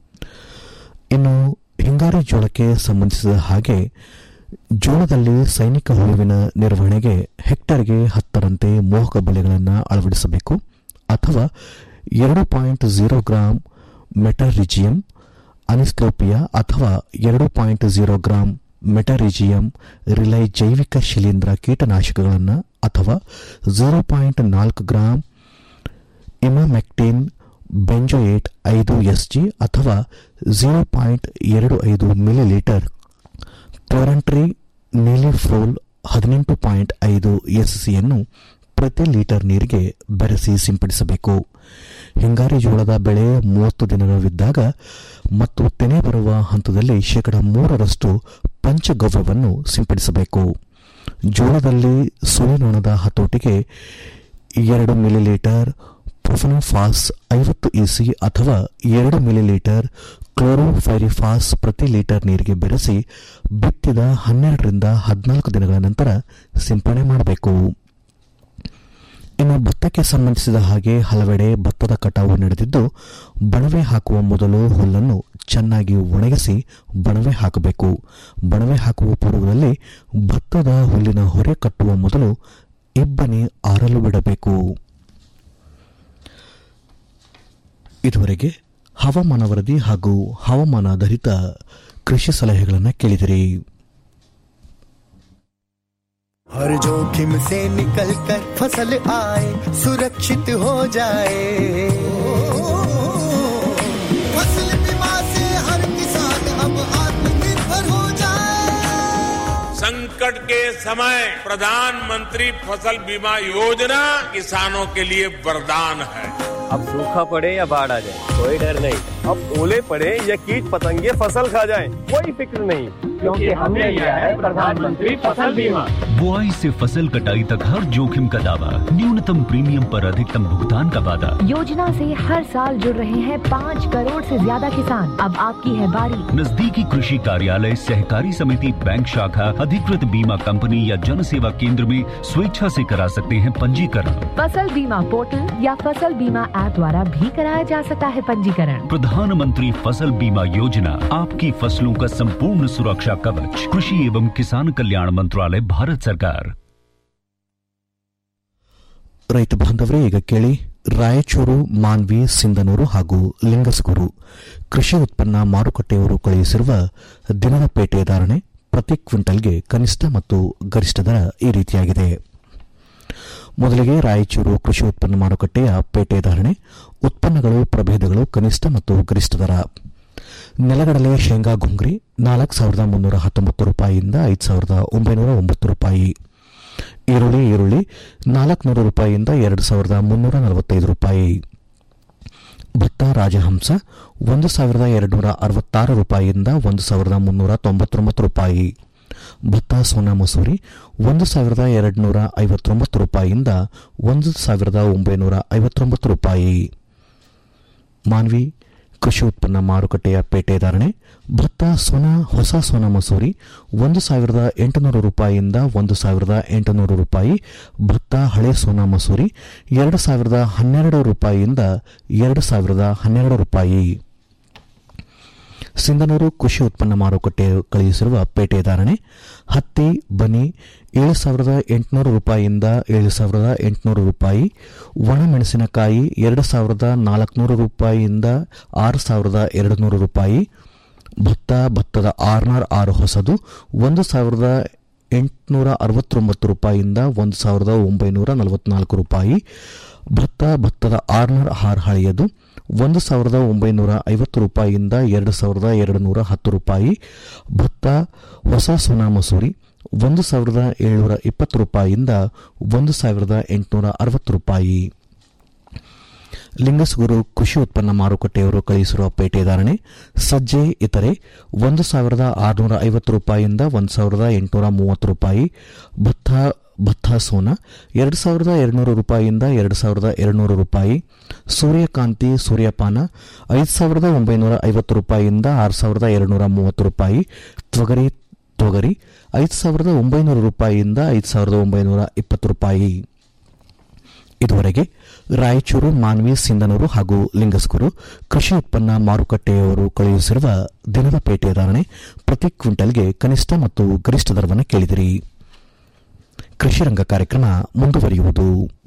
ಇನ್ನು ಹಿಂಗಾರಿ ಜೋಳಕ್ಕೆ ಸಂಬಂಧಿಸಿದ ಹಾಗೆ ಜೋಳದಲ್ಲಿ ಸೈನಿಕ ಹುಳುವಿನ ನಿರ್ವಹಣೆಗೆ ಹೆಕ್ಟರ್ಗೆ ಹತ್ತರಂತೆ ಮೋಹಕ ಬಲೆಗಳನ್ನು ಅಳವಡಿಸಬೇಕು ಅಥವಾ ಎರಡು point zero gram metarhizium anisopliae ಅಥವಾ ಎರಡು ಪಾಯಿಂಟ್ ಝೀರೋ ಗ್ರಾಂ ಮೆಟರಿಜಿಯಂ ರಿಲೈ ಜೈವಿಕ ಶಿಲೀಂಧ್ರ ಕೀಟನಾಶಕಗಳನ್ನು ಅಥವಾ ಝೀರೋ ಪಾಯಿಂಟ್ ನಾಲ್ಕು ಗ್ರಾಂ ಇಮಾಮೆಕ್ಟಿನ್ ಬೆಂಜೋಯೇಟ್ ಐದು ಎಸ್ಜಿ ಅಥವಾ ಝೀರೋ ಪಾಯಿಂಟ್ ಎರಡು ಐದು ಮಿಲಿಲೀಟರ್ ಕ್ಲೋರಂಟ್ರಿ ನೀಲಿಫ್ರೋಲ್ ಹದಿನೆಂಟು ಪಾಯಿಂಟ್ ಐದು ಎಸ್ಸಿಯನ್ನು ಪ್ರತಿ ಲೀಟರ್ ನೀರಿಗೆ ಬೆರೆಸಿ ಸಿಂಪಡಿಸಬೇಕು ಹಿಂಗಾರಿ ಜೋಳದ ಬೆಳೆ ಮೂವತ್ತು ದಿನಗಳಿದ್ದಾಗ ಮತ್ತು ತೆನೆ ಬರುವ ಹಂತದಲ್ಲಿ ಶೇಕಡ ಮೂರರಷ್ಟು ಪಂಚಗವ್ಯವನ್ನು ಸಿಂಪಡಿಸಬೇಕು ಜೋಳದಲ್ಲಿ ಸುಳಿನೊಣದ ಹತೋಟಿಗೆ ಎರಡು ಮಿಲಿಲೀಟರ್ ಪ್ರೊಫನೋಫಾಸ್ ಐವತ್ತು ಇಸಿ ಅಥವಾ ಎರಡು ಮಿಲಿಲೀಟರ್ ಕ್ಲೋರೋಫೈರಿಫಾಸ್ ಪ್ರತಿ ಲೀಟರ್ ನೀರಿಗೆ ಬೆರೆಸಿ ಬಿತ್ತಿದ ಹನ್ನೆರಡರಿಂದ ಹದಿನಾಲ್ಕು ದಿನಗಳ ನಂತರ ಸಿಂಪಡಣೆ ಮಾಡಬೇಕು ಇನ್ನು ಭತ್ತಕ್ಕೆ ಸಂಬಂಧಿಸಿದ ಹಾಗೆ ಹಲವೆಡೆ ಭತ್ತದ ಕಟಾವು ನಡೆದಿದ್ದು ಬಣವೆ ಹಾಕುವ ಮೊದಲು ಹುಲ್ಲನ್ನು ಚೆನ್ನಾಗಿ ಒಣಗಿಸಿ ಬಣವೆ ಹಾಕಬೇಕು ಬಣವೆ ಹಾಕುವ ಪೂರ್ವದಲ್ಲಿ ಭತ್ತದ ಹುಲ್ಲಿನ ಹೊರೆ ಕಟ್ಟುವ ಮೊದಲು ಇಬ್ಬನಿ ಆರಲು ಬಿಡಬೇಕು ಇದುವರೆಗೆ ಹವಾಮಾನ ವರದಿ ಹಾಗೂ ಹವಾಮಾನ ಆಧಾರಿತ ಕೃಷಿ ಸಲಹೆಗಳನ್ನು ಕೇಳಿದಿರಿ हर जोखिम से निकल कर फसल आए सुरक्षित हो जाए फसल बीमा से हर किसान अब आत्मनिर्भर हो जाए संकट के समय प्रधानमंत्री फसल बीमा योजना किसानों के लिए वरदान है अब सूखा पड़े या बाढ़ आ जाए कोई डर नहीं अब ओले पड़े या कीट पतंगे फसल खा जाए कोई फिक्र नहीं क्योंकि हमने लिया है प्रधानमंत्री फसल बीमा बुआई से फसल कटाई तक हर जोखिम का दावा न्यूनतम प्रीमियम पर अधिकतम भुगतान का वादा योजना से हर साल जुड़ रहे हैं पाँच करोड़ से ज्यादा किसान अब आपकी है बारी नजदीकी कृषि कार्यालय सहकारी समिति बैंक शाखा अधिकृत बीमा कंपनी या जन सेवा केंद्र में स्वेच्छा से करा सकते हैं पंजीकरण फसल बीमा पोर्टल या फसल बीमा ऐप द्वारा भी कराया जा सकता है पंजीकरण प्रधानमंत्री फसल बीमा योजना आपकी फसलों का संपूर्ण सुरक्षा कवच कृषि एवं किसान कल्याण मंत्रालय भारत सरकार ರೈತ ಬಾಂಧವರೇ ಈಗ ಕೇಳಿ ರಾಯಚೂರು ಮಾನ್ವಿ ಸಿಂಧನೂರು ಹಾಗೂ ಲಿಂಗಸಗೂರು ಕೃಷಿ ಉತ್ಪನ್ನ ಮಾರುಕಟ್ಟೆಯವರು ಕಳುಹಿಸಿರುವ ದಿನದ ಪೇಟೆ ಧಾರಣೆ ಪ್ರತಿ ಕ್ವಿಂಟಲ್ಗೆ ಕನಿಷ್ಠ ಮತ್ತು ಗರಿಷ್ಠ ದರ ಈ ರೀತಿಯಾಗಿದೆ ಮೊದಲಿಗೆ ರಾಯಚೂರು ಕೃಷಿ ಉತ್ಪನ್ನ ಮಾರುಕಟ್ಟೆಯ ಪೇಟೆ ಧಾರಣೆ ಉತ್ಪನ್ನಗಳು ಪ್ರಭೇದಗಳು ಕನಿಷ್ಠ ಮತ್ತು ಗರಿಷ್ಠ ದರ ನೆಲಗಡಲೆ ಶೇಂಗಾ ಗುಂಗ್ರಿ ನಾಲ್ಕು ಸಾವಿರದ ಮುನ್ನೂರ ಹತ್ತೊಂಬತ್ತು ರೂಪಾಯಿಯಿಂದ ಐದು ಸಾವಿರದ ಒಂಬೈನೂರ ಒಂಬತ್ತು ರೂಪಾಯಿ ಈರುಳ್ಳಿ ಈರುಳ್ಳಿ ನಾಲ್ಕುನೂರು ರೂಪಾಯಿಯಿಂದ ಎರಡು ಸಾವಿರದ ಮುನ್ನೂರ ನಲವತ್ತೈದು ರೂಪಾಯಿ ಭತ್ತ ರಾಜಹಂಸ ಒಂದು ಸಾವಿರದ ಎರಡುನೂರ ಅರವತ್ತಾರು ರೂಪಾಯಿಯಿಂದ ಒಂದು ಸಾವಿರದ ಮುನ್ನೂರ ತೊಂಬತ್ತೊಂಬತ್ತು ರೂಪಾಯಿ ಭತ್ತ ಸೋನಾ ಮಸೂರಿ ಒಂದು ಸಾವಿರದ ಎರಡುನೂರ ಐವತ್ತೊಂಬತ್ತು ರೂಪಾಯಿಯಿಂದ ಒಂದು ಸಾವಿರದ ಒಂಬೈನೂರ ಐವತ್ತೊಂಬತ್ತು ರೂಪಾಯಿ ಮಾನ್ವಿ ಕೃಷಿ ಉತ್ಪನ್ನ ಮಾರುಕಟ್ಟೆಯ ಪೇಟೆ ಧಾರಣೆ ಭತ್ತ ಸೋನಾ ಹೊಸ ಸೋನಾ ಮಸೂರಿ ಒಂದು ಸಾವಿರದ ಎಂಟುನೂರು ರೂಪಾಯಿಯಿಂದ ಒಂದು ಸಾವಿರದ ಎಂಟುನೂರು ರೂಪಾಯಿ ಭತ್ತ ಹಳೆ ಸೋನಾ ಮಸೂರಿ ಎರಡು ಸಾವಿರದ ಹನ್ನೆರಡು ರೂಪಾಯಿಯಿಂದ ಎರಡು ಸಾವಿರದ ಹನ್ನೆರಡು ರೂಪಾಯಿ ಸಿಂಧನೂರು ಕೃಷಿ ಉತ್ಪನ್ನ ಮಾರುಕಟ್ಟೆ ಕಳುಹಿಸಿರುವ ಪೇಟೆ ಧಾರಣೆ ಹತ್ತಿ ಬನಿ ಏಳು ಸಾವಿರದ ಎಂಟುನೂರು ರೂಪಾಯಿಯಿಂದ ಏಳು ಸಾವಿರದ ಎಂಟುನೂರು ರೂಪಾಯಿ ಒಣಮೆಣಸಿನಕಾಯಿ ಎರಡು ಸಾವಿರದ ನಾಲ್ಕುನೂರು ರೂಪಾಯಿಯಿಂದ ಆರು ಸಾವಿರದ ಎರಡು ನೂರು ರೂಪಾಯಿ ಭತ್ತ ಭತ್ತದ ಆರ್ನರ್ ಆರು ಹೊಸದು ಒಂದು ಸಾವಿರದ ಎಂಟುನೂರ ಅರವತ್ತೊಂಬತ್ತು ರೂಪಾಯಿಯಿಂದ ಒಂದು ಸಾವಿರದ ಒಂಬೈನೂರ ನಲವತ್ನಾಲ್ಕು ರೂಪಾಯಿ ಭತ್ತ ಭತ್ತದ ಆರ್ನರ್ ಹಾರ್ ಹಳೆಯದು ಒಂದು ಸಾವಿರದ ಒಂಬೈನೂರ ಐವತ್ತು ರೂಪಾಯಿಯಿಂದ ಎರಡು ಸಾವಿರದ ಎರಡು ನೂರ ಹತ್ತು ರೂಪಾಯಿ ಭತ್ತ ಹೊಸ ಸೋನಾ ಮಸೂರಿ ಒಂದು ಸಾವಿರದ ಏಳ್ನೂರ ಇಪ್ಪತ್ತು ರೂಪಾಯಿಯಿಂದ ಒಂದು ಸಾವಿರದ ಎಂಟುನೂರ ಅರವತ್ತು ರೂಪಾಯಿ ಲಿಂಗಸಗೂರು ಕೃಷಿ ಉತ್ಪನ್ನ ಮಾರುಕಟ್ಟೆಯವರು ಕಳುಹಿಸಿರುವ ಪೇಟೆ ಧಾರಣೆ ಸಜ್ಜೆ ಇತರೆ ಒಂದು ಸಾವಿರದ ಆರುನೂರ ಐವತ್ತು ರೂಪಾಯಿಯಿಂದ ಒಂದು ಸಾವಿರದ ಎಂಟುನೂರ ಮೂವತ್ತು ರೂಪಾಯಿ ಭತ್ತ ಭತ್ತ ಸೋನಾ ಎರಡು ಸಾವಿರದ ಎರಡುನೂರು ರೂಪಾಯಿಯಿಂದ ಎರಡು ಸಾವಿರದ ಎರಡುನೂರು ರೂಪಾಯಿ ಸೂರ್ಯಕಾಂತಿ ಸೂರ್ಯಪಾನ ಐದು ಸಾವಿರದ ಒಂಬೈನೂರ ಐವತ್ತು ರೂಪಾಯಿಯಿಂದ ಆರು ಸಾವಿರದ ಎರಡುನೂರ ಮೂವತ್ತು ರೂಪಾಯಿ ತೊಗರಿ ತೊಗರಿ ಐದು ಸಾವಿರದ ಒಂಬೈನೂರು ರೂಪಾಯಿಯಿಂದ ಐದು ಸಾವಿರದ ಒಂಬೈನೂರ ಇಪ್ಪತ್ತು ರೂಪಾಯಿ ಇದುವರೆಗೆ ರಾಯಚೂರು ಮಾನ್ವಿ ಸಿಂಧನೂರು ಹಾಗೂ ಲಿಂಗಸ್ಕೂರು ಕೃಷಿ ಉತ್ಪನ್ನ ಮಾರುಕಟ್ಟೆಯವರು ಕಳುಹಿಸಿರುವ ದಿನದ ಪೇಟೆ ಧಾರಣೆ ಪ್ರತಿ ಕ್ವಿಂಟಲ್ಗೆ ಕನಿಷ್ಠ ಮತ್ತು ಗರಿಷ್ಠ ದರವನ್ನು ಕೇಳಿದಿರಿ ಕೃಷಿ ರಂಗ ಕಾರ್ಯಕ್ರಮ ಮುಂದುವರಿಯುವುದು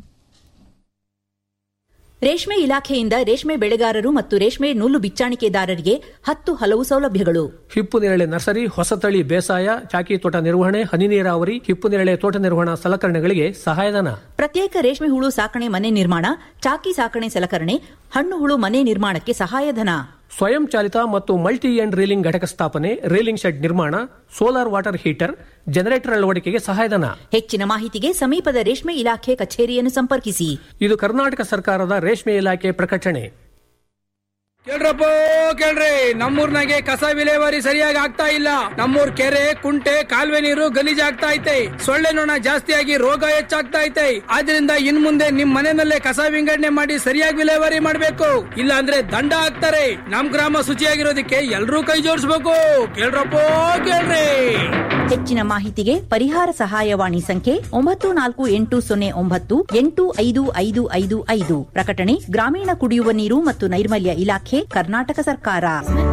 ರೇಷ್ಮೆ ಇಲಾಖೆಯಿಂದ ರೇಷ್ಮೆ ಬೆಳೆಗಾರರು ಮತ್ತು ರೇಷ್ಮೆ ನೂಲು ಬಿಚ್ಚಾಣಿಕೆದಾರರಿಗೆ ಹತ್ತು ಹಲವು ಸೌಲಭ್ಯಗಳು ಹಿಪ್ಪು ನೇರಳೆ ನರ್ಸರಿ ಹೊಸತಳಿ ಬೇಸಾಯ ಚಾಕಿ ತೋಟ ನಿರ್ವಹಣೆ ಹನಿ ನೀರಾವರಿ ಹಿಪ್ಪು ನೇರಳೆ ತೋಟ ನಿರ್ವಹಣಾ ಸಲಕರಣೆಗಳಿಗೆ ಸಹಾಯಧನ ಪ್ರತ್ಯೇಕ ರೇಷ್ಮೆ ಹುಳು ಸಾಕಣೆ ಮನೆ ನಿರ್ಮಾಣ ಚಾಕಿ ಸಾಕಣೆ ಸಲಕರಣೆ ಹಣ್ಣು ಹುಳು ಮನೆ ನಿರ್ಮಾಣಕ್ಕೆ ಸಹಾಯಧನ ಸ್ವಯಂ ಚಾಲಿತ ಮತ್ತು ಮಲ್ಟಿ ಎಂಡ್ ರೀಲಿಂಗ್ ಘಟಕ ಸ್ಥಾಪನೆ ರೀಲಿಂಗ್ ಶೆಡ್ ನಿರ್ಮಾಣ ಸೋಲಾರ್ ವಾಟರ್ ಹೀಟರ್ ಜನರೇಟರ್ ಅಳವಡಿಕೆಗೆ ಸಹಾಯಧನ ಹೆಚ್ಚಿನ ಮಾಹಿತಿಗೆ ಸಮೀಪದ ರೇಷ್ಮೆ ಇಲಾಖೆ ಕಚೇರಿಯನ್ನು ಸಂಪರ್ಕಿಸಿ ಇದು ಕರ್ನಾಟಕ ಸರ್ಕಾರದ ರೇಷ್ಮೆ ಇಲಾಖೆ ಪ್ರಕಟಣೆ ಕೇಳ್ರಪ್ಪ ಕೇಳ್ರಿ ನಮ್ಮೂರ್ನಾಗೆ ಕಸ ವಿಲೇವಾರಿ ಸರಿಯಾಗಿ ಆಗ್ತಾ ಇಲ್ಲ ನಮ್ಮೂರ್ ಕೆರೆ ಕುಂಟೆ ಕಾಲುವೆ ನೀರು ಗಲೀಜಾಗ್ತಾ ಐತೆ ಸೊಳ್ಳೆ ನೊಣ ಜಾಸ್ತಿಯಾಗಿ ರೋಗ ಹೆಚ್ಚಾಗ್ತಾ ಐತೆ ಆದ್ರಿಂದ ಇನ್ ಮುಂದೆ ನಿಮ್ ಮನೆಯಲ್ಲೇ ಕಸ ವಿಂಗಡಣೆ ಮಾಡಿ ಸರಿಯಾಗಿ ವಿಲೇವಾರಿ ಮಾಡ್ಬೇಕು ಇಲ್ಲ ಅಂದ್ರೆ ದಂಡ ಹಾಕ್ತಾರೆ ನಮ್ ಗ್ರಾಮ ಶುಚಿಯಾಗಿರೋದಕ್ಕೆ ಎಲ್ರೂ ಕೈ ಜೋಡಿಸ್ಬೇಕು ಕೇಳ್ರಪ್ಪ ಕೇಳ್ರಿ ಹೆಚ್ಚಿನ ಮಾಹಿತಿಗೆ ಪರಿಹಾರ ಸಹಾಯವಾಣಿ ಸಂಖ್ಯೆ ಒಂಬತ್ತು ನಾಲ್ಕು ಎಂಟು ಸೊನ್ನೆ ಒಂಬತ್ತು ಎಂಟು ಐದು ಐದು ಐದು ಐದು ಪ್ರಕಟಣೆ ಗ್ರಾಮೀಣ ಕುಡಿಯುವ ನೀರು ಮತ್ತು ನೈರ್ಮಲ್ಯ ಇಲಾಖೆ ಕರ್ನಾಟಕ ಸರ್ಕಾರ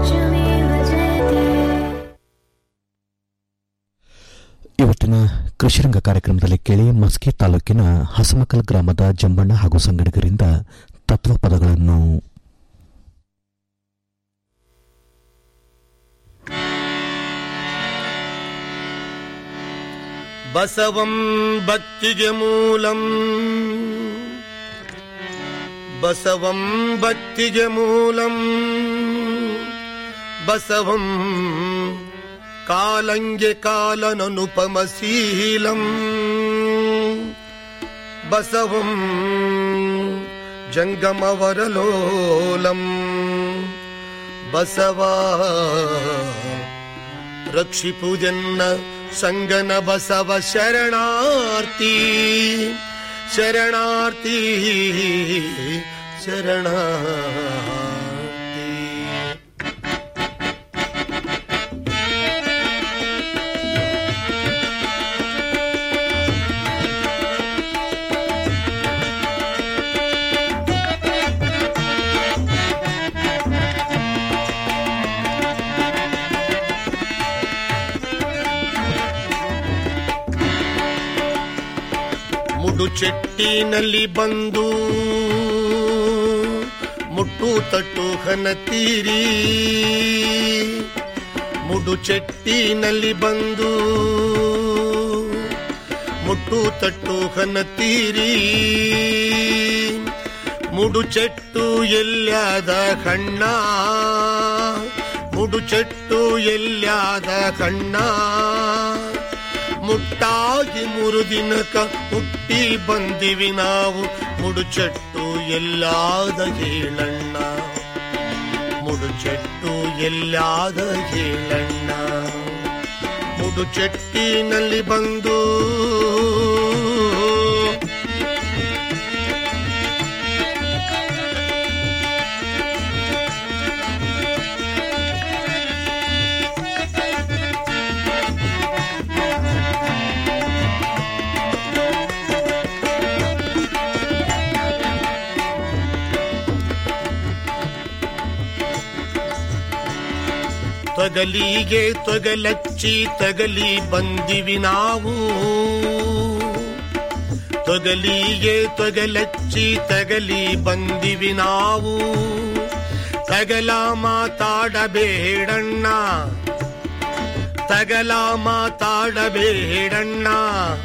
ಇವತ್ತಿನ ಕೃಷಿರಂಗ ಕಾರ್ಯಕ್ರಮದಲ್ಲಿ ಕೇಳಿ ಮಸ್ಕಿ ತಾಲೂಕಿನ ಹಸಮಕಲ್ ಗ್ರಾಮದ ಜಂಬಣ್ಣ ಹಾಗೂ ಸಂಗಡಿಗರಿಂದ ತತ್ವಪದಗಳನ್ನು ಬಸವಂ ಭಕ್ತಿಗೆ ಮೂಲಂ ಬಸವಂ ಭಕ್ತಿಗೆ ಮೂಲಂ ಬಸವಂ ಕಾಲಂಗೆ ಕಾಲನನುಪಮಶೀಲಂ ಬಸವಂ ಜಂಗಮವರಲೋಲಂ ಬಸವಾ ರಕ್ಷಿಪುದೆನ್ನ ಸಂಗನ ಬಸವ ಶರಣಾರ್ಥಿ ಶರಣಾರ್ಥಿ ಶರಣಾರ್ಥಿ ಮುಡು ಚೆಟ್ಟಿನಲ್ಲಿ ಬಂದು ಮುಟ್ಟು ತಟ್ಟು ಹನತೀರಿ ಮುಡು ಚೆಟ್ಟಿನಲ್ಲಿ ಬಂದು ಮುಟ್ಟು ತಟ್ಟು ಹನತೀರಿ ಮುಡು ಚೆಟ್ಟು ಎಲ್ಲಾದ ಕಣ್ಣ ಮುಡು ಚೆಟ್ಟು ಎಲ್ಲಾದ ಕಣ್ಣ ಮುಟ್ಟಾಗಿ ಮೂರು ದಿನಕ ಹುಟ್ಟಿ ಬಂದಿವಿ ನಾವು ಮುಡುಚೆಟ್ಟು ಎಲ್ಲಾದ ಹೇಳಣ್ಣ ಮುಡುಚೆಟ್ಟು ಎಲ್ಲಾದ ಹೇಳಣ್ಣ ಮುಡುಚೆಟ್ಟಿನಲ್ಲಿ ಬಂದು ತೊಗಲಿಗೆ ತೊಗಲಚ್ಚಿ ತಗಲಿ ಬಂದಿವಿ ನಾವು ತೊಗಲಿಗೆ ತೊಗಲಚ್ಚಿ ತಗಲಿ ಬಂದಿವಿ ನಾವು ತಗಲ ಮಾತಾಡಬೇಡಣ್ಣ ತಗಲ ಮಾತಾಡಬೇಡಣ್ಣ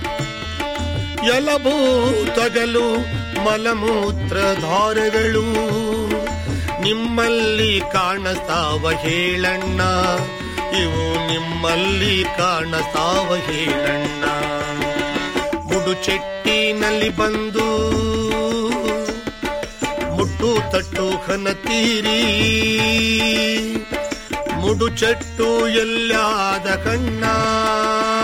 ಎಲಬು ತಗಲು ಮಲಮೂತ್ರ ಧಾರಗಳು ನಿಮ್ಮಲ್ಲಿ ಕಾಣಸ್ತಾವ ಹೇಳಣ್ಣ ಇವು ನಿಮ್ಮಲ್ಲಿ ಕಾಣಸ್ತಾವ ಹೇಳಣ್ಣ ಮುಡು ಚೆಟ್ಟಿನಲ್ಲಿ ಬಂದು ಮುಟ್ಟು ತಟ್ಟು ಕನತೀರಿ ಮುಡು ಚಟ್ಟು ಎಲ್ಲಾದ ಕಣ್ಣ